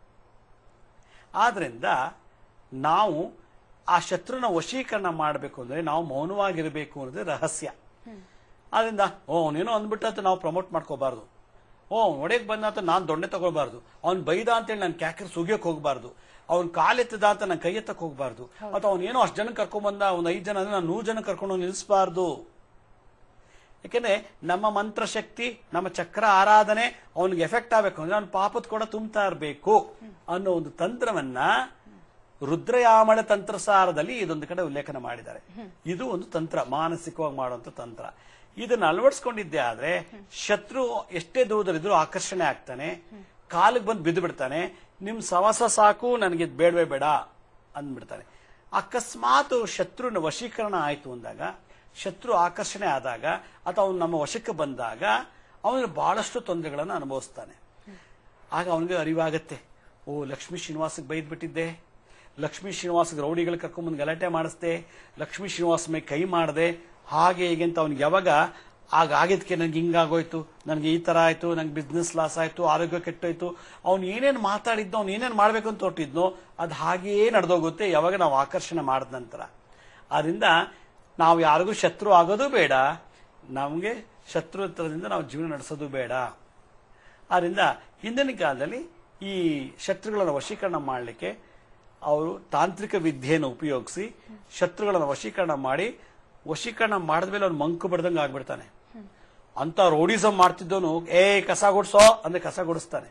ಆದ್ರಿಂದ ನಾವು ಆ ಶತ್ರುನ ವಶೀಕರಣ ಮಾಡಬೇಕು ಅಂದ್ರೆ ನಾವು ಮೌನವಾಗಿರಬೇಕು ಅನ್ನೋದೇ ರಹಸ್ಯ ಆದ್ರಿಂದ ಓ ಅವನೇನೋ ಅಂದ್ಬಿಟ್ಟಂತ ನಾವು ಪ್ರಮೋಟ್ ಮಾಡ್ಕೋಬಾರ್ದು ಓ ಒಡೆಗೆ ಬಂದ ಅಂತ ನಾನು ದೊಣ್ಣೆ ತಗೊಳ್ಬಾರ್ದು ಅವ್ನ್ ಬೈದ ಅಂತೇಳಿ ನಾನು ಕ್ಯಾಕರ್ ಸುಗಿಯಕ್ ಹೋಗ್ಬಾರ್ದು ಅವ್ನ್ ಕಾಲೆತ್ತದ ಅಂತ ನಾನು ಕೈ ಎತ್ತಕ್ ಹೋಗ್ಬಾರ್ದು ಅಥವಾ ಅವನೇನೋ ಅಷ್ಟು ಜನ ಕರ್ಕೊಂಡ್ ಬಂದ ಒಂದ್ ಐದ್ ಜನ ಅಂದ್ರೆ ನಾನು ನೂರು ಜನ ಕರ್ಕೊಂಡು ಹೋಗಿ ನಿಲ್ಲಿಸಬಾರ್ದು ಯಾಕೆಂದ್ರೆ ನಮ್ಮ ಮಂತ್ರ ಶಕ್ತಿ ನಮ್ಮ ಚಕ್ರ ಆರಾಧನೆ ಅವನಿಗೆ ಎಫೆಕ್ಟ್ ಆಗ್ಬೇಕು ಅಂದ್ರೆ ಅವ್ನ ಪಾಪದ ಕೂಡ ತುಂಬ್ತಾ ಇರಬೇಕು ಅನ್ನೋ ಒಂದು ತಂತ್ರವನ್ನ ರುದ್ರಯಾಮಳ ತಂತ್ರಸಾರದಲ್ಲಿ ಇದೊಂದು ಕಡೆ ಉಲ್ಲೇಖನ ಮಾಡಿದ್ದಾರೆ ಇದು ಒಂದು ತಂತ್ರ ಮಾನಸಿಕವಾಗಿ ಮಾಡುವಂತ ತಂತ್ರ ಇದನ್ನ ಅಳವಡಿಸ್ಕೊಂಡಿದ್ದೆ ಆದ್ರೆ ಶತ್ರು ಎಷ್ಟೇ ದೂರದಲ್ಲಿದ್ರು ಆಕರ್ಷಣೆ ಆಗ್ತಾನೆ ಕಾಲಿಗೆ ಬಂದು ಬಿದ್ದು ಬಿಡ್ತಾನೆ ನಿಮ್ ಸವಸ ಸಾಕು ನನಗೆ ಇದ್ ಬೇಡವೇ ಬೇಡ ಅಂದ್ಬಿಡ್ತಾನೆ ಅಕಸ್ಮಾತ್ ಶತ್ರುನ ವಶೀಕರಣ ಆಯ್ತು ಅಂದಾಗ ಶತ್ರು ಆಕರ್ಷಣೆ ಆದಾಗ ಅಥವಾ ಅವನು ನಮ್ಮ ವಶಕ್ಕೆ ಬಂದಾಗ ಅವನು ಬಹಳಷ್ಟು ತೊಂದರೆಗಳನ್ನು ಅನುಭವಿಸ್ತಾನೆ ಆಗ ಅವನಿಗೆ ಅರಿವಾಗತ್ತೆ ಓ ಲಕ್ಷ್ಮೀ ಶ್ರೀನಿವಾಸಕ್ಕೆ ಬೈದ್ಬಿಟ್ಟಿದ್ದೆ ಲಕ್ಷ್ಮೀ ಶ್ರೀನಿವಾಸಗೆ ರೌಡಿಗಳು ಕರ್ಕೊಂಬಂದು ಗಲಾಟೆ ಮಾಡಿಸ್ದೆ ಲಕ್ಷ್ಮೀ ಶ್ರೀನಿವಾಸ ಮೇಲೆ ಕೈ ಮಾಡಿದೆ ಹಾಗೆ ಹೀಗೆ ಅಂತ ಅವ್ನಿಗೆ ಯಾವಾಗ ಆಗ ಆಗಿದ್ಕೆ ನನಗೆ ಹಿಂಗಾಗೋಯ್ತು ನನಗೆ ಈ ತರ ಆಯ್ತು ನಂಗೆ ಬಿಸ್ನೆಸ್ ಲಾಸ್ ಆಯ್ತು ಆರೋಗ್ಯ ಕೆಟ್ಟೋಯ್ತು ಅವ್ನು ಏನೇನು ಮಾತಾಡಿದ್ನೋ ಅವ್ನು ಏನೇನು ಮಾಡ್ಬೇಕು ಅಂತ ಹೊರಟಿದ್ನೋ ಅದು ಹಾಗೆಯೇ ನಡೆದೋಗುತ್ತೆ ಯಾವಾಗ ನಾವು ಆಕರ್ಷಣೆ ಮಾಡಿದ ನಂತರ ಆದ್ರಿಂದ ನಾವು ಯಾರಿಗೂ ಶತ್ರು ಆಗೋದು ಬೇಡ ನಮಗೆ ಶತ್ರುತ್ರದಿಂದ ನಾವು ಜೀವನ ನಡೆಸೋದು ಬೇಡ ಆದ್ರಿಂದ ಹಿಂದಿನ ಕಾಲದಲ್ಲಿ ಈ ಶತ್ರುಗಳನ್ನು ವಶೀಕರಣ ಮಾಡಲಿಕ್ಕೆ ಅವರು ತಾಂತ್ರಿಕ ವಿದ್ಯೆಯನ್ನು ಉಪಯೋಗಿಸಿ ಶತ್ರುಗಳನ್ನು ವಶೀಕರಣ ಮಾಡಿ ವಶೀಕರಣ ಮಾಡಿದ್ಮೇಲೆ ಅವ್ನು ಮಂಕು ಬಡ್ದಂಗೆ ಆಗ್ಬಿಡ್ತಾನೆ ಅಂತ ರೋಡಿಸಮ್ ಮಾಡ್ತಿದ್ದವನು ಏ ಕಸ ಗುಡ್ಸೋ ಅಂದ್ರೆ ಕಸ ಗುಡಿಸ್ತಾನೆ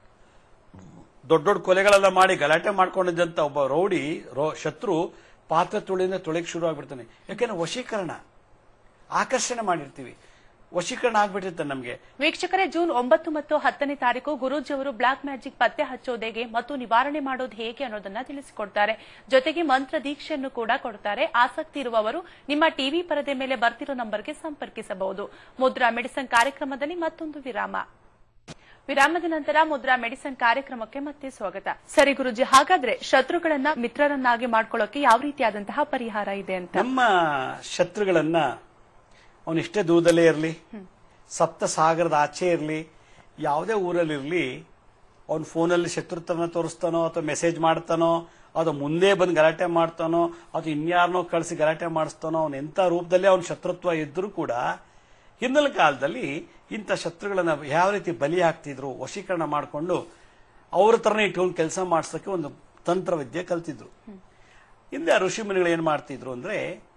ದೊಡ್ಡ ದೊಡ್ಡ ಕೊಲೆಗಳೆಲ್ಲ ಮಾಡಿ ಗಲಾಟೆ ಮಾಡ್ಕೊಂಡಿದ್ದಂತ ಒಬ್ಬ ರೌಡಿ ರೋ- ಶತ್ರು ಪಾತ್ರ ತುಳಿಯಿಂದ ತುಳಿಕ್ ಶುರು ಆಗ್ಬಿಡ್ತಾನೆ ಯಾಕೆಂದ್ರೆ ವಶೀಕರಣ ಆಕರ್ಷಣೆ ಮಾಡಿರ್ತೀವಿ ವಶೀಕರಣ ಆಗ್ಬಿಟ್ಟಿರ್ತಾನೆ ನಮ್ಗೆ ವೀಕ್ಷಕರೇ ಜೂನ್ ಒಂಬತ್ತು ಮತ್ತು ಹತ್ತನೇ ತಾರೀಕು ಗುರೂಜಿ ಅವರು ಬ್ಲಾಕ್ ಮ್ಯಾಜಿಕ್ ಪತ್ತೆ ಹಚ್ಚೋದು ಹೇಗೆ ಮತ್ತು ನಿವಾರಣೆ ಮಾಡೋದು ಹೇಗೆ ಅನ್ನೋದನ್ನ ತಿಳಿಸಿಕೊಡ್ತಾರೆ ಜೊತೆಗೆ ಮಂತ್ರ ದೀಕ್ಷೆಯನ್ನು ಕೂಡ ಕೊಡ್ತಾರೆ ಆಸಕ್ತಿ ಇರುವವರು ನಿಮ್ಮ ಟಿವಿ ಪರದೆ ಮೇಲೆ ಬರ್ತಿರೋ ನಂಬರ್ಗೆ ಸಂಪರ್ಕಿಸಬಹುದು ಮುದ್ರಾ ಮೆಡಿಸನ್ ಕಾರ್ಯಕ್ರಮದಲ್ಲಿ ಮತ್ತೊಂದು ವಿರಾಮ ವಿರಾಮದ ನಂತರ ಮುದ್ರಾ ಮೆಡಿಸನ್ ಕಾರ್ಯಕ್ರಮಕ್ಕೆ ಮತ್ತೆ ಸ್ವಾಗತ ಸರಿ ಗುರುಜಿ ಹಾಗಾದ್ರೆ ಶತ್ರುಗಳನ್ನ ಮಿತ್ರರನ್ನಾಗಿ ಮಾಡ್ಕೊಳ್ಳೋಕೆ ಯಾವ ರೀತಿಯಾದಂತಹ ಪರಿಹಾರ ಇದೆ ಅಂತ ನಮ್ಮ ಶತ್ರುಗಳನ್ನ ಅವನಿಷ್ಟೇ ದೂರದಲ್ಲೇ ಇರಲಿ ಸಪ್ತ ಸಾಗರದ ಆಚೆ ಇರಲಿ ಯಾವುದೇ ಊರಲ್ಲಿರಲಿ ಅವನ ಫೋನಲ್ಲಿ ಶತ್ರುತ್ವನ ತೋರಿಸ್ತಾನೋ ಅಥವಾ ಮೆಸೇಜ್ ಮಾಡ್ತಾನೋ ಅಥವಾ ಮುಂದೆ ಬಂದು ಗಲಾಟೆ ಮಾಡ್ತಾನೋ ಅಥವಾ ಇನ್ಯಾರನೋ ಕಳಿಸಿ ಗಲಾಟೆ ಮಾಡಿಸ್ತಾನೋ ಅವನ ಎಂಥ ರೂಪದಲ್ಲಿ ಅವನ ಶತ್ರುತ್ವ ಇದ್ರೂ ಕೂಡ ಹಿಂದಿನ ಕಾಲದಲ್ಲಿ ಇಂಥ ಶತ್ರುಗಳನ್ನ ಯಾವ ರೀತಿ ಬಲಿ ಹಾಕ್ತಿದ್ರು ವಶೀಕರಣ ಮಾಡಿಕೊಂಡು ಅವ್ರ ಥರನೇ ಇಟ್ಕೊಂಡು ಕೆಲಸ ಮಾಡಿಸೋಕೆ ಒಂದು ತಂತ್ರವಿದ್ಯೆ ಕಲ್ತಿದ್ರು ಹಿಂದೆ ಆ ಋಷಿಮುನಿಗಳು ಏನು ಮಾಡ್ತಿದ್ರು ಅಂದ್ರೆ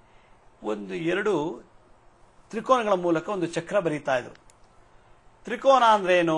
ಒಂದು ಎರಡು ತ್ರಿಕೋನಗಳ ಮೂಲಕ ಒಂದು ಚಕ್ರ ಬರೀತಾ ಇದ್ರು ತ್ರಿಕೋನ ಅಂದ್ರೆ ಏನು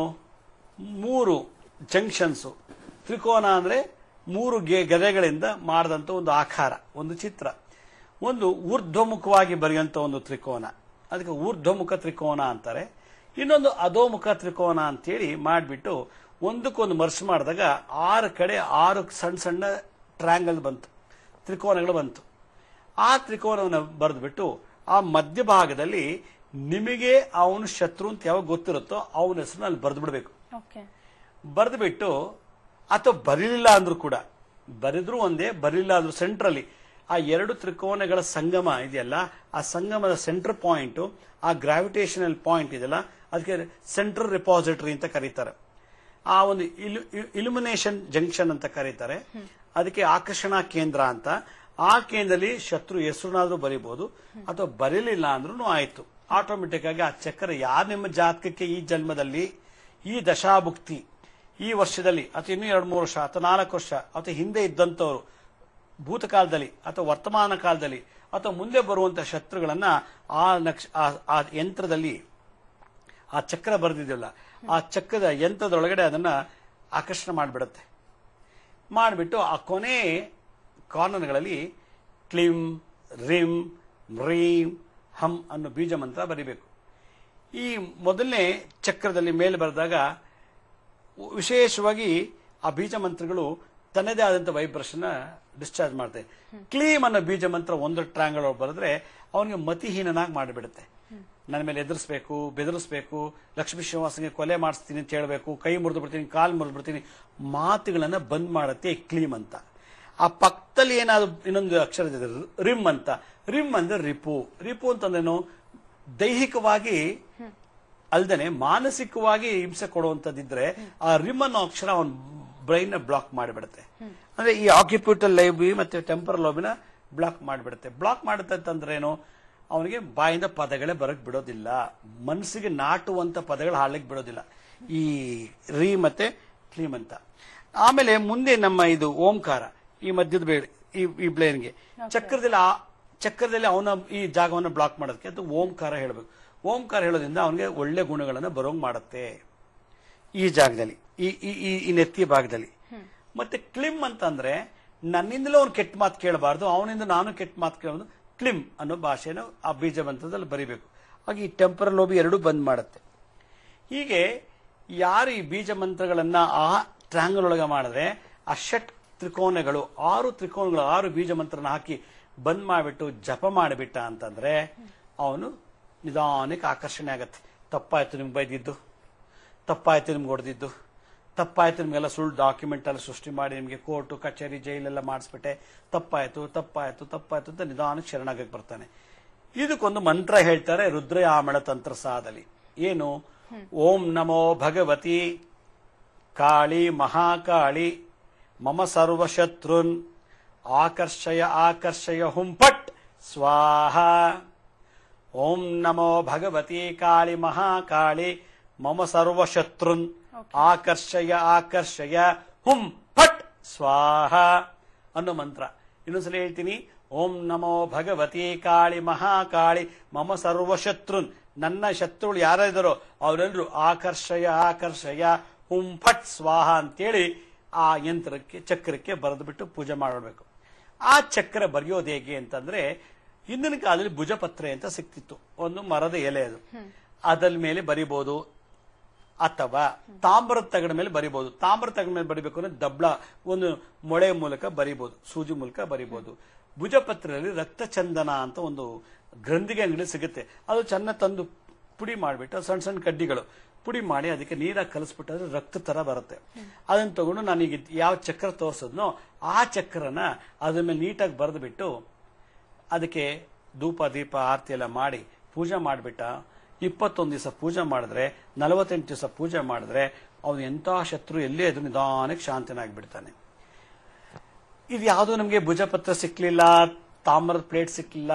ಮೂರು ಜಂಕ್ಷನ್ಸ್ ತ್ರಿಕೋನ ಅಂದ್ರೆ ಮೂರು ಗೆ- ಗೆರೆಗಳಿಂದ ಮಾಡಿದಂತ ಒಂದು ಆಕಾರ ಒಂದು ಚಿತ್ರ ಒಂದು ಊರ್ಧ್ವಮುಖವಾಗಿ ಬರೆಯುವಂತ ಒಂದು ತ್ರಿಕೋನ ಅದಕ್ಕೆ ಊರ್ಧ್ವಮುಖ ತ್ರಿಕೋನ ಅಂತಾರೆ ಇನ್ನೊಂದು ಅಧೋಮುಖ ತ್ರಿಕೋನ ಅಂತೇಳಿ ಮಾಡಿಬಿಟ್ಟು ಒಂದಕ್ಕೊಂದು ಮರ್ಸ್ ಮಾಡಿದಾಗ ಆರು ಕಡೆ ಆರು ಸಣ್ಣ ಸಣ್ಣ ಟ್ರ್ಯಾಂಗಲ್ ಬಂತು ತ್ರಿಕೋನಗಳು ಬಂತು ಆ ತ್ರಿಕೋನವನ್ನು ಬರೆದ್ಬಿಟ್ಟು ಆ ಮಧ್ಯಭಾಗದಲ್ಲಿ ನಿಮಗೆ ಅವನು ಶತ್ರು ಅಂತ ಯಾವಾಗ ಗೊತ್ತಿರುತ್ತೋ ಅವನ ಹೆಸರನ್ನ ಅಲ್ಲಿ ಬರೆದು ಬಿಡಬೇಕು ಓಕೆ ಬರೆದ್ಬಿಟ್ಟು ಅಥವಾ ಬರೀಲಿಲ್ಲ ಅಂದ್ರೂ ಕೂಡ ಬರೆದ್ರು ಒಂದೇ ಬರೀಲಿಲ್ಲ ಅಂದ್ರೂ ಸೆಂಟ್ರಲ್ಲಿ ಆ ಎರಡು ತ್ರಿಕೋನಗಳ ಸಂಗಮ ಇದೆಯಲ್ಲ ಆ ಸಂಗಮದ ಸೆಂಟರ್ ಪಾಯಿಂಟ್ ಆ ಗ್ರಾವಿಟೇಷನಲ್ ಪಾಯಿಂಟ್ ಇದೆಯಲ್ಲ ಅದಕ್ಕೆ ಸೆಂಟ್ರಲ್ ರಿಪಾಸಿಟರಿ ಅಂತ ಕರೀತಾರೆ ಆ ಒಂದು ಇಲ್ಯುಮಿನೇಷನ್ ಜಂಕ್ಷನ್ ಅಂತ ಕರೀತಾರೆ ಅದಕ್ಕೆ ಆಕರ್ಷಣಾ ಕೇಂದ್ರ ಅಂತ ಆ ಕೇಂದ್ರದಲ್ಲಿ ಶತ್ರು ಹೆಸರುನಾದ್ರೂ ಬರೀಬಹುದು ಅಥವಾ ಬರೀಲಿಲ್ಲ ಅಂದ್ರೂ ಆಯ್ತು ಆಟೋಮೆಟಿಕ್ ಆಗಿ ಆ ಚಕ್ರ ಯಾರು ನಿಮ್ಮ ಜಾತಕಕ್ಕೆ ಈ ಜನ್ಮದಲ್ಲಿ ಈ ದಶಾಭುಕ್ತಿ ಈ ವರ್ಷದಲ್ಲಿ ಅಥವಾ ಇನ್ನೂ ಎರಡು ಮೂರು ವರ್ಷ ಅಥವಾ ನಾಲ್ಕು ವರ್ಷ ಅಥವಾ ಹಿಂದೆ ಇದ್ದಂಥವ್ರು ಭೂತಕಾಲದಲ್ಲಿ ಅಥವಾ ವರ್ತಮಾನ ಕಾಲದಲ್ಲಿ ಅಥವಾ ಮುಂದೆ ಬರುವಂತಹ ಶತ್ರುಗಳನ್ನ ಆ ನಕ್ಷ ಆ- ಆ ಯಂತ್ರದಲ್ಲಿ ಆ ಚಕ್ರ ಬರೆದಿದೆಯಲ್ಲ ಆ ಚಕ್ರದ ಯಂತ್ರದೊಳಗಡೆ ಅದನ್ನ ಆಕರ್ಷಣೆ ಮಾಡಿಬಿಡುತ್ತೆ ಮಾಡಿಬಿಟ್ಟು ಆ ಕೊನೆ ಕಾರ್ನರ್ಗಳಲ್ಲಿ ಕ್ಲಿಂ ರಿಮ್ ಮ್ರೀಂ ಹಮ್ ಅನ್ನೋ ಬೀಜ ಮಂತ್ರ ಬರಿಬೇಕು ಈ ಮೊದಲನೇ ಚಕ್ರದಲ್ಲಿ ಮೇಲೆ ಬರೆದಾಗ ವಿಶೇಷವಾಗಿ ಆ ಬೀಜ ಮಂತ್ರಗಳು ತನ್ನದೇ ಆದಂತ ವೈಬ್ರೇಷನ್ ಡಿಸ್ಚಾರ್ಜ್ ಮಾಡುತ್ತೆ ಕ್ಲೀಮ್ ಅನ್ನೋ ಬೀಜ ಮಂತ್ರ ಒಂದು ಟ್ರ್ಯಾಂಗಲ್ ಬರೆದ್ರೆ ಅವನಿಗೆ ಮತಿಹೀನನಾಗಿ ಮಾಡಿಬಿಡುತ್ತೆ ನನ್ನ ಮೇಲೆ ಎದುರಿಸ್ಬೇಕು ಬೆದರಿಸ್ಬೇಕು ಲಕ್ಷ್ಮೀ ಶ್ರೀನಿವಾಸನಿಗೆ ಕೊಲೆ ಮಾಡಿಸ್ತೀನಿ ಅಂತ ಹೇಳ್ಬೇಕು ಕೈ ಮುರಿದು ಬಿಡ್ತೀನಿ ಕಾಲು ಮುರಿದು ಬಿಡ್ತೀನಿ ಮಾತುಗಳನ್ನ ಬಂದ್ ಮಾಡುತ್ತೆ ಈ ಕ್ಲೀಮ್ ಅಂತ ಆ ಪಕ್ಕದಲ್ಲಿ ಏನಾದ್ರು ಇನ್ನೊಂದು ಅಕ್ಷರ ಇದೆ ರಿಮ್ ಅಂತ ರಿಮ್ ಅಂದ್ರೆ ರಿಪು ರಿಪು ಅಂತಂದೇನು ದೈಹಿಕವಾಗಿ ಅಲ್ದೇನೆ ಮಾನಸಿಕವಾಗಿ ಹಿಂಸೆ ಕೊಡುವಂತದ್ದಿದ್ರೆ ಆ ರಿಮ್ ಅನ್ನೋ ಅಕ್ಷರ ಅವನ ಬ್ರೈನ್ ನ ಬ್ಲಾಕ್ ಮಾಡಿಬಿಡುತ್ತೆ ಅಂದ್ರೆ ಈ ಆಕ್ಯುಪ್ಯೂಟಲ್ ಲೈಬಿ ಮತ್ತೆ ಟೆಂಪರಲ್ ಲೋಬಿನ ಬ್ಲಾಕ್ ಮಾಡಿಬಿಡುತ್ತೆ ಬ್ಲಾಕ್ ಮಾಡುತ್ತೆ ಅಂತಂದ್ರೆ ಏನು ಅವನಿಗೆ ಬಾಯಿಂದ ಪದಗಳೇ ಬರಕ್ ಬಿಡೋದಿಲ್ಲ ಮನಸ್ಸಿಗೆ ನಾಟುವಂತ ಪದಗಳು ಹಾಡ್ಲಿಕ್ಕೆ ಬಿಡೋದಿಲ್ಲ ಈ ರೀ ಮತ್ತೆ ಕ್ಲೀಮ್ ಅಂತ ಆಮೇಲೆ ಮುಂದೆ ನಮ್ಮ ಇದು ಓಂಕಾರ ಈ ಮಧ್ಯದ ಬೇಳೆ ಈ ಈ ಬ್ಲೇನ್ಗೆ ಚಕ್ರದಲ್ಲಿ ಆ ಚಕ್ರದಲ್ಲಿ ಅವನ ಈ ಜಾಗವನ್ನು ಬ್ಲಾಕ್ ಮಾಡೋದಕ್ಕೆ ಅದು ಓಂಕಾರ ಹೇಳಬೇಕು ಓಂಕಾರ ಹೇಳೋದ್ರಿಂದ ಅವನಿಗೆ ಒಳ್ಳೆ ಗುಣಗಳನ್ನು ಬರೋಂಗ್ ಮಾಡುತ್ತೆ ಈ ಜಾಗದಲ್ಲಿ ಈ ಈ ಈ- ಈ ನೆತ್ತಿಯ ಭಾಗದಲ್ಲಿ ಮತ್ತೆ ಕ್ಲಿಮ್ ಅಂತಂದ್ರೆ ನನ್ನಿಂದಲೂ ಅವ್ನು ಕೆಟ್ಟ ಮಾತು ಕೇಳಬಾರ್ದು ಅವನಿಂದ ನಾನು ಕೆಟ್ಟ ಮಾತು ಕೇಳೋದು ಕ್ಲಿಮ್ ಅನ್ನೋ ಭಾಷೆನ ಆ ಬೀಜ ಮಂತ್ರದಲ್ಲಿ ಬರಿಬೇಕು ಹಾಗೆ ಈ ಟೆಂಪರಲ್ ಲೋಬಿ ಎರಡೂ ಬಂದ್ ಮಾಡುತ್ತೆ ಹೀಗೆ ಯಾರು ಈ ಬೀಜ ಮಂತ್ರಗಳನ್ನ ಆ ಟ್ರ್ಯಾಂಗಲ್ ಒಳಗೆ ಮಾಡಿದ್ರೆ ಆ ಷಟ್ ತ್ರಿಕೋನಗಳು ಆರು ತ್ರಿಕೋನಗಳು ಆರು ಬೀಜ ಮಂತ್ರನ ಹಾಕಿ ಬಂದ್ ಮಾಡಿಬಿಟ್ಟು ಜಪ ಮಾಡಿಬಿಟ್ಟ ಅಂತಂದ್ರೆ ಅವನು ನಿಧಾನಕ್ಕೆ ಆಕರ್ಷಣೆ ಆಗತ್ತೆ ತಪ್ಪಾಯ್ತು ನಿಮ್ಗೆ ಬೈದಿದ್ದು ತಪ್ಪಾಯ್ತು ನಿಮ್ಗೆ ಹೊಡೆದಿದ್ದು ತಪ್ಪಾಯ್ತು ನಿಮ್ಗೆಲ್ಲ ಸುಳ್ಳು ಡಾಕ್ಯುಮೆಂಟ್ ಎಲ್ಲ ಸೃಷ್ಟಿ ಮಾಡಿ ನಿಮಗೆ ಕೋರ್ಟು ಕಚೇರಿ ಜೈಲೆಲ್ಲ ಮಾಡಿಸ್ಬಿಟ್ಟೆ ತಪ್ಪಾಯ್ತು ತಪ್ಪಾಯ್ತು ತಪ್ಪಾಯ್ತು ಅಂತ ನಿಧಾನಕ್ಕೆ ಶರಣಾಗಕ್ಕೆ ಬರ್ತಾನೆ ಇದಕ್ಕೊಂದು ಮಂತ್ರ ಹೇಳ್ತಾರೆ ರುದ್ರಯಾಮಳ ತಂತ್ರ ಸಾಧಲಿ ಏನು ಓಂ ನಮೋ ಭಗವತಿ ಕಾಳಿ ಮಹಾಕಾಳಿ ಮಮ ಸರ್ವಶತ್ರುನ್ ಆಕರ್ಷಯ ಆಕರ್ಷಯ ಹುಂಪಟ್ ಸ್ವಾಹ ಓಂ ನಮೋ ಭಗವತಿ ಕಾಳಿ ಮಹಾಕಾಳಿ ಮಮ ಸರ್ವಶತ್ರುನ್ ಆಕರ್ಷಯ ಆಕರ್ಷಯ ಹುಂ ಫಟ್ ಸ್ವಾಹ ಅನ್ನೋ ಮಂತ್ರ ಇನ್ನೊಂದ್ಸಲ ಹೇಳ್ತೀನಿ ಓಂ ನಮೋ ಭಗವತಿ ಕಾಳಿ ಮಹಾಕಾಳಿ ಮಮ ಸರ್ವಶತ್ರುನ್ ನನ್ನ ಶತ್ರುಗಳು ಯಾರಿದ್ದಾರೋ ಅವರೆಲ್ಲರೂ ಆಕರ್ಷಯ ಆಕರ್ಷಯ ಹುಂ ಫಟ್ ಸ್ವಾಹ ಅಂತೇಳಿ ಆ ಯಂತ್ರಕ್ಕೆ ಚಕ್ರಕ್ಕೆ ಬರೆದು ಬಿಟ್ಟು ಪೂಜೆ ಮಾಡಬೇಕು ಆ ಚಕ್ರ ಬರೆಯೋದು ಹೇಗೆ ಅಂತಂದ್ರೆ ಹಿಂದಿನ ಕಾಲದಲ್ಲಿ ಭುಜಪತ್ರೆ ಅಂತ ಸಿಕ್ತಿತ್ತು ಒಂದು ಮರದ ಎಲೆ ಅದು ಅದರ ಮೇಲೆ ಬರಿಬಹುದು ಅಥವಾ ತಾಮ್ರದ ತಗಡ ಮೇಲೆ ಬರಿಬಹುದು ತಾಮ್ರದ ತಗಡ ಮೇಲೆ ಬರಿಬೇಕು ಅಂದ್ರೆ ದಬ್ಳ ಒಂದು ಮೊಳೆ ಮೂಲಕ ಬರಿಬಹುದು ಸೂಜಿ ಮೂಲಕ ಬರಿಬಹುದು ಭುಜಪತ್ರೆಯಲ್ಲಿ ರಕ್ತಚಂದನ ಅಂತ ಒಂದು ಗ್ರಂಥಿಗೆ ಅಂಗಡಿ ಸಿಗುತ್ತೆ ಅದು ಚೆನ್ನ ತಂದು ಪುಡಿ ಮಾಡಿಬಿಟ್ಟು ಸಣ್ಣ ಸಣ್ಣ ಕಡ್ಡಿಗಳು ಪುಡಿ ಮಾಡಿ ಅದಕ್ಕೆ ನೀರಾಗಿ ಕಲಿಸ್ಬಿಟ್ಟಾದ್ರೆ ರಕ್ತ ತರ ಬರುತ್ತೆ ಅದನ್ನ ತಗೊಂಡು ನಾನೀಗ ಯಾವ ಚಕ್ರ ತೋರಿಸಿದ್ನೋ ಆ ಚಕ್ರನ ಅದ್ರ ಮೇಲೆ ನೀಟಾಗಿ ಬರೆದು ಬಿಟ್ಟು ಅದಕ್ಕೆ ಧೂಪ ದೀಪ ಆರತಿ ಎಲ್ಲ ಮಾಡಿ ಪೂಜೆ ಮಾಡಿಬಿಟ್ಟ ಇಪ್ಪತ್ತೊಂದು ದಿವಸ ಪೂಜೆ ಮಾಡಿದ್ರೆ ನಲವತ್ತೆಂಟು ದಿವಸ ಪೂಜೆ ಮಾಡಿದ್ರೆ ಅವನು ಎಂಥ ಶತ್ರು ಎಲ್ಲೇ ಇದ್ರು ನಿಧಾನಕ್ಕೆ ಶಾಂತನಾಗ್ಬಿಡ್ತಾನೆ ಇದು ಯಾವುದು ನಮಗೆ ಭುಜಪತ್ರ ಸಿಕ್ಲಿಲ್ಲ ತಾಮ್ರದ ಪ್ಲೇಟ್ ಸಿಕ್ಲಿಲ್ಲ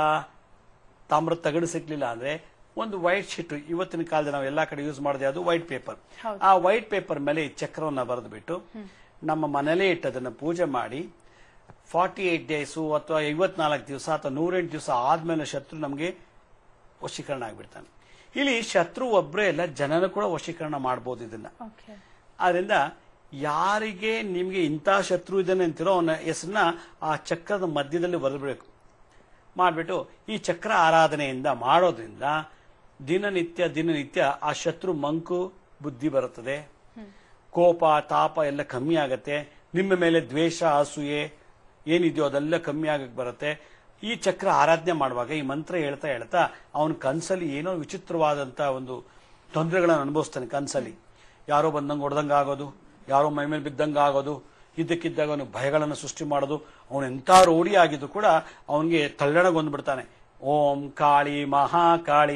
ತಾಮ್ರದ ತಗಡು ಸಿಕ್ಲಿಲ್ಲ ಅಂದ್ರೆ ಒಂದು ವೈಟ್ ಶೀಟ್ ಇವತ್ತಿನ ಕಾಲದಲ್ಲಿ ನಾವು ಎಲ್ಲಾ ಕಡೆ ಯೂಸ್ ಮಾಡೋದು ಯಾವುದು ವೈಟ್ ಪೇಪರ್ ಹೌದು. ಆ ವೈಟ್ ಪೇಪರ್ ಮೇಲೆ ಈ ಚಕ್ರವನ್ನ ಬರೆದು ಬಿಟ್ಟು ನಮ್ಮ ಮನೇಲೇ ಇಟ್ಟು ಅದನ್ನ ಪೂಜೆ ಮಾಡಿ ಫಾರ್ಟಿ ಏಟ್ ಡೇಸು ಅಥವಾ ಐವತ್ನಾಲ್ಕು ದಿವಸ ಅಥವಾ ನೂರೆಂಟು ದಿವಸ ಆದ್ಮೇಲೆ ಶತ್ರು ನಮಗೆ ವಶೀಕರಣ ಆಗ್ಬಿಡ್ತಾನೆ ಇಲ್ಲಿ ಶತ್ರು ಒಬ್ಬರೇ ಇಲ್ಲ ಜನನ ಕೂಡ ವಶೀಕರಣ ಮಾಡ್ಬೋದು ಇದನ್ನ ಓಕೆ ಆದ್ರಿಂದ ಯಾರಿಗೆ ನಿಮಗೆ ಇಂಥ ಶತ್ರು ಇದ್ದಾನೆ ಅಂತಿರೋ ಅವನ ಹೆಸರನ್ನ ಆ ಚಕ್ರದ ಮಧ್ಯದಲ್ಲಿ ಬರೆದ್ಬಿಡಬೇಕು ಮಾಡಿಬಿಟ್ಟು ಈ ಚಕ್ರ ಆರಾಧನೆಯಿಂದ ಮಾಡೋದ್ರಿಂದ ದಿನನಿತ್ಯ ದಿನನಿತ್ಯ ಆ ಶತ್ರು ಮಂಕು ಬುದ್ಧಿ ಬರುತ್ತದೆ ಕೋಪ ತಾಪ ಎಲ್ಲ ಕಮ್ಮಿ ಆಗತ್ತೆ ನಿಮ್ಮ ಮೇಲೆ ದ್ವೇಷ ಅಸೂಯೆ ಏನಿದೆಯೋ ಅದೆಲ್ಲ ಕಮ್ಮಿ ಆಗಕ್ಕೆ ಬರುತ್ತೆ ಈ ಚಕ್ರ ಆರಾಧನೆ ಮಾಡುವಾಗ ಈ ಮಂತ್ರ ಹೇಳ್ತಾ ಹೇಳ್ತಾ ಅವನ ಕನ್ಸಲ್ಲಿ ಏನೋ ವಿಚಿತ್ರವಾದಂತ ಒಂದು ತೊಂದರೆಗಳನ್ನು ಅನುಭವಿಸ್ತಾನೆ ಕನ್ಸಲ್ಲಿ ಯಾರೋ ಬಂದಂಗೆ ಹೊಡೆದಂಗೆ ಆಗೋದು ಯಾರೋ ಮೈ ಮೇಲೆ ಬಿದ್ದಂಗೆ ಆಗೋದು ಇದ್ದಕ್ಕಿದ್ದಾಗ ಅವನು ಭಯಗಳನ್ನು ಸೃಷ್ಟಿ ಮಾಡೋದು ಅವನು ಎಂಥ ರೋಡಿ ಆಗಿದ್ದು ಕೂಡ ಅವನಿಗೆ ತಲ್ಲಣಗೊಂಡ್ಬಿಡ್ತಾನೆ ಓಂ ಕಾಳಿ ಮಹಾಕಾಳಿ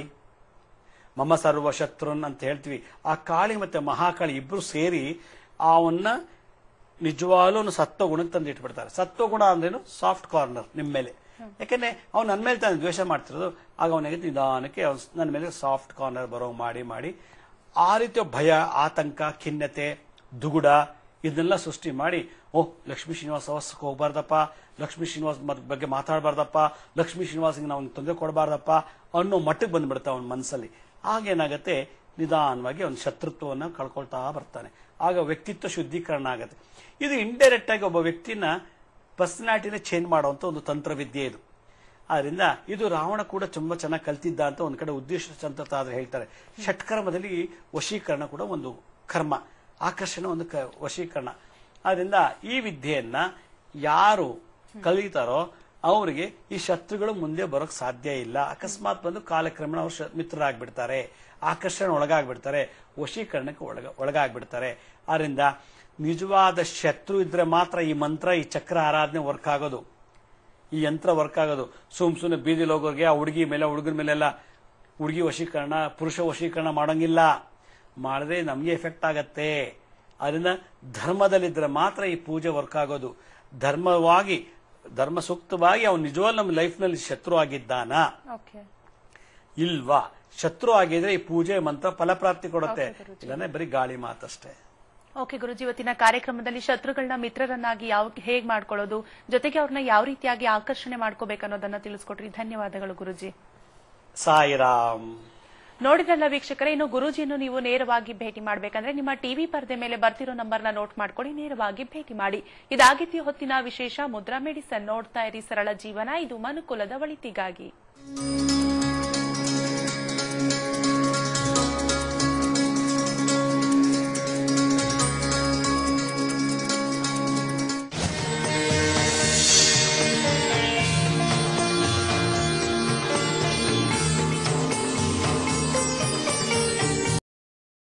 ಮಮ ಸರ್ವ ಶತ್ರುನ್ ಅಂತ ಹೇಳ್ತೀವಿ ಆ ಕಾಳಿ ಮತ್ತೆ ಮಹಾಕಾಳಿ ಇಬ್ರು ಸೇರಿ ಅವನ್ನ ನಿಜವಾಗ್ಲೂ ಅವನು ಸತ್ವ ಗುಣಕ್ಕೆ ತಂದು ಇಟ್ಬಿಡ್ತಾರೆ ಸತ್ವ ಗುಣ ಅಂದ್ರೇನು ಸಾಫ್ಟ್ ಕಾರ್ನರ್ ನಿಮ್ಮ ಮೇಲೆ ಯಾಕಂದ್ರೆ ಅವ್ನು ನನ್ನ ಮೇಲೆ ತಾನು ದ್ವೇಷ ಮಾಡ್ತಿರೋದು ಆಗ ಅವನಿಗೆ ನಿಧಾನಕ್ಕೆ ಅವ್ನು ನನ್ನ ಮೇಲೆ ಸಾಫ್ಟ್ ಕಾರ್ನರ್ ಬರೋ ಮಾಡಿ ಮಾಡಿ ಆ ರೀತಿಯ ಭಯ ಆತಂಕ ಖಿನ್ನತೆ ದುಗುಡ ಇದನ್ನೆಲ್ಲ ಸೃಷ್ಟಿ ಮಾಡಿ ಓಹ್ ಲಕ್ಷ್ಮೀ ಶ್ರೀನಿವಾಸ ಅವಸ್ಥಕ್ಕೆ ಹೋಗ್ಬಾರ್ದಪ್ಪ ಲಕ್ಷ್ಮೀ ಶ್ರೀನಿವಾಸ್ ಮ- ಬಗ್ಗೆ ಮಾತಾಡಬಾರ್ದಪ್ಪ ಲಕ್ಷ್ಮೀ ಶ್ರೀನಿವಾಸಿಗೆ ನಾವು ತೊಂದರೆ ಕೊಡಬಾರ್ದಪ್ಪ ಅನ್ನೋ ಮಟ್ಟಕ್ಕೆ ಬಂದ್ಬಿಡುತ್ತೆ ಅವನ ಮನಸ್ಸಲ್ಲಿ ಆಗೇನಾಗತ್ತೆ ನಿಧಾನವಾಗಿ ಅವನ ಶತ್ರುತ್ವವನ್ನು ಕಳ್ಕೊಳ್ತಾ ಬರ್ತಾನೆ ಆಗ ವ್ಯಕ್ತಿತ್ವ ಶುದ್ಧೀಕರಣ ಆಗುತ್ತೆ ಇದು ಇಂಡೈರೆಕ್ಟ್ ಆಗಿ ಒಬ್ಬ ವ್ಯಕ್ತಿನ ಪರ್ಸನಾಲಿಟಿನ ಚೇಂಜ್ ಮಾಡುವಂತ ಒಂದು ತಂತ್ರವಿದ್ಯೆ ಇದು ಆದ್ರಿಂದ ಇದು ರಾವಣ ಕೂಡ ತುಂಬಾ ಚೆನ್ನಾಗಿ ಕಲ್ತಿದ್ದ ಅಂತ ಒಂದ್ ಕಡೆ ಉದ್ದೇಶ ಚಂದ್ರ ಆದ್ರೆ ಹೇಳ್ತಾರೆ ಷಟ್ಕರ್ಮದಲ್ಲಿ ವಶೀಕರಣ ಕೂಡ ಒಂದು ಕರ್ಮ ಆಕರ್ಷಣೆ ಒಂದು ಕ- ವಶೀಕರಣ ಆದ್ರಿಂದ ಈ ವಿದ್ಯೆಯನ್ನ ಯಾರು ಕಲಿತಾರೋ ಅವರಿಗೆ ಈ ಶತ್ರುಗಳು ಮುಂದೆ ಬರೋಕ್ ಸಾಧ್ಯ ಇಲ್ಲ ಅಕಸ್ಮಾತ್ ಬಂದು ಕಾಲಕ್ರಮೇಣ ಅವ್ರು ಶ- ಮಿತ್ರರಾಗ್ಬಿಡ್ತಾರೆ ಆಕರ್ಷಣೆ ಒಳಗಾಗ್ಬಿಡ್ತಾರೆ ವಶೀಕರಣಕ್ಕೆ ಒಳಗ ಒಳಗಾಗ್ಬಿಡ್ತಾರೆ ಆದ್ರಿಂದ ನಿಜವಾದ ಶತ್ರು ಇದ್ರೆ ಮಾತ್ರ ಈ ಮಂತ್ರ ಈ ಚಕ್ರ ಆರಾಧನೆ ವರ್ಕ್ ಆಗೋದು ಈ ಯಂತ್ರ ವರ್ಕ್ ಆಗೋದು ಸುಮ್ ಸುಮ್ಮನೆ ಬೀದಿಲಿ ಹೋಗೋರಿಗೆ ಆ ಹುಡುಗಿ ಮೇಲೆ ಹುಡುಗರ ಮೇಲೆಲ್ಲ ಹುಡುಗಿ ವಶೀಕರಣ ಪುರುಷ ವಶೀಕರಣ ಮಾಡೋಂಗಿಲ್ಲ ಮಾಡಿದ್ರೆ ನಮಗೆ ಎಫೆಕ್ಟ್ ಆಗತ್ತೆ ಅದರಿಂದ ಧರ್ಮದಲ್ಲಿದ್ರೆ ಮಾತ್ರ ಈ ಪೂಜೆ ವರ್ಕ್ ಆಗೋದು ಧರ್ಮವಾಗಿ ಧರ್ಮ ಸೂಕ್ತವಾಗಿ ಅವನು ನಿಜವಾಗ್ಲೂ ನಮ್ಮ ಲೈಫ್ನಲ್ಲಿ ಶತ್ರು ಆಗಿದ್ದಾನ ಓಕೆ ಇಲ್ವಾ ಶತ್ರು ಆಗಿದ್ರೆ ಈ ಪೂಜೆ ಮಂತ್ರ ಫಲಪ್ರಾಪ್ತಿ ಕೊಡುತ್ತೆ Okay, ಗುರೂಜಿ. ಇಲ್ಲಾಂದ್ರೆ ಬರೀ ಗಾಳಿ ಮಾತಷ್ಟೇ ಓಕೆ ಗುರುಜಿ ಇವತ್ತಿನ ಕಾರ್ಯಕ್ರಮದಲ್ಲಿ ಶತ್ರುಗಳನ್ನ ಮಿತ್ರರನ್ನಾಗಿ ಯಾವ ಹೇಗ್ ಮಾಡ್ಕೊಳ್ಳೋದು ಜೊತೆಗೆ ಅವ್ರನ್ನ ಯಾವ ರೀತಿಯಾಗಿ ಆಕರ್ಷಣೆ ಮಾಡ್ಕೋಬೇಕನ್ನೋದನ್ನ ತಿಳಿಸ್ಕೊಟ್ರಿ ಧನ್ಯವಾದಗಳು ಗುರುಜಿ ಸಾಯಿರಾಮ್ ನೋಡಿದ್ರಲ್ಲ ವೀಕ್ಷಕರೇ ಇನ್ನು ಗುರೂಜಿಯನ್ನು ನೀವು ನೇರವಾಗಿ ಭೇಟಿ ಮಾಡಬೇಕಂದ್ರೆ ನಿಮ್ಮ ಟಿವಿ ಪರದೆ ಮೇಲೆ ಬರ್ತಿರೋ ನಂಬರ್ನ ನೋಟ್ ಮಾಡ್ಕೊಳ್ಳಿ ನೇರವಾಗಿ ಭೇಟಿ ಮಾಡಿ ಇದಾಗಿತ್ತು ಈ ಹೊತ್ತಿನ ವಿಶೇಷ ಮುದ್ರಾ ಮೆಡಿಸನ್ ನೋಡ್ತಾ ಇರಿ ಸರಳ ಜೀವನ ಇದು ಮನುಕುಲದ ಒಳಿತಿಗಾಗಿ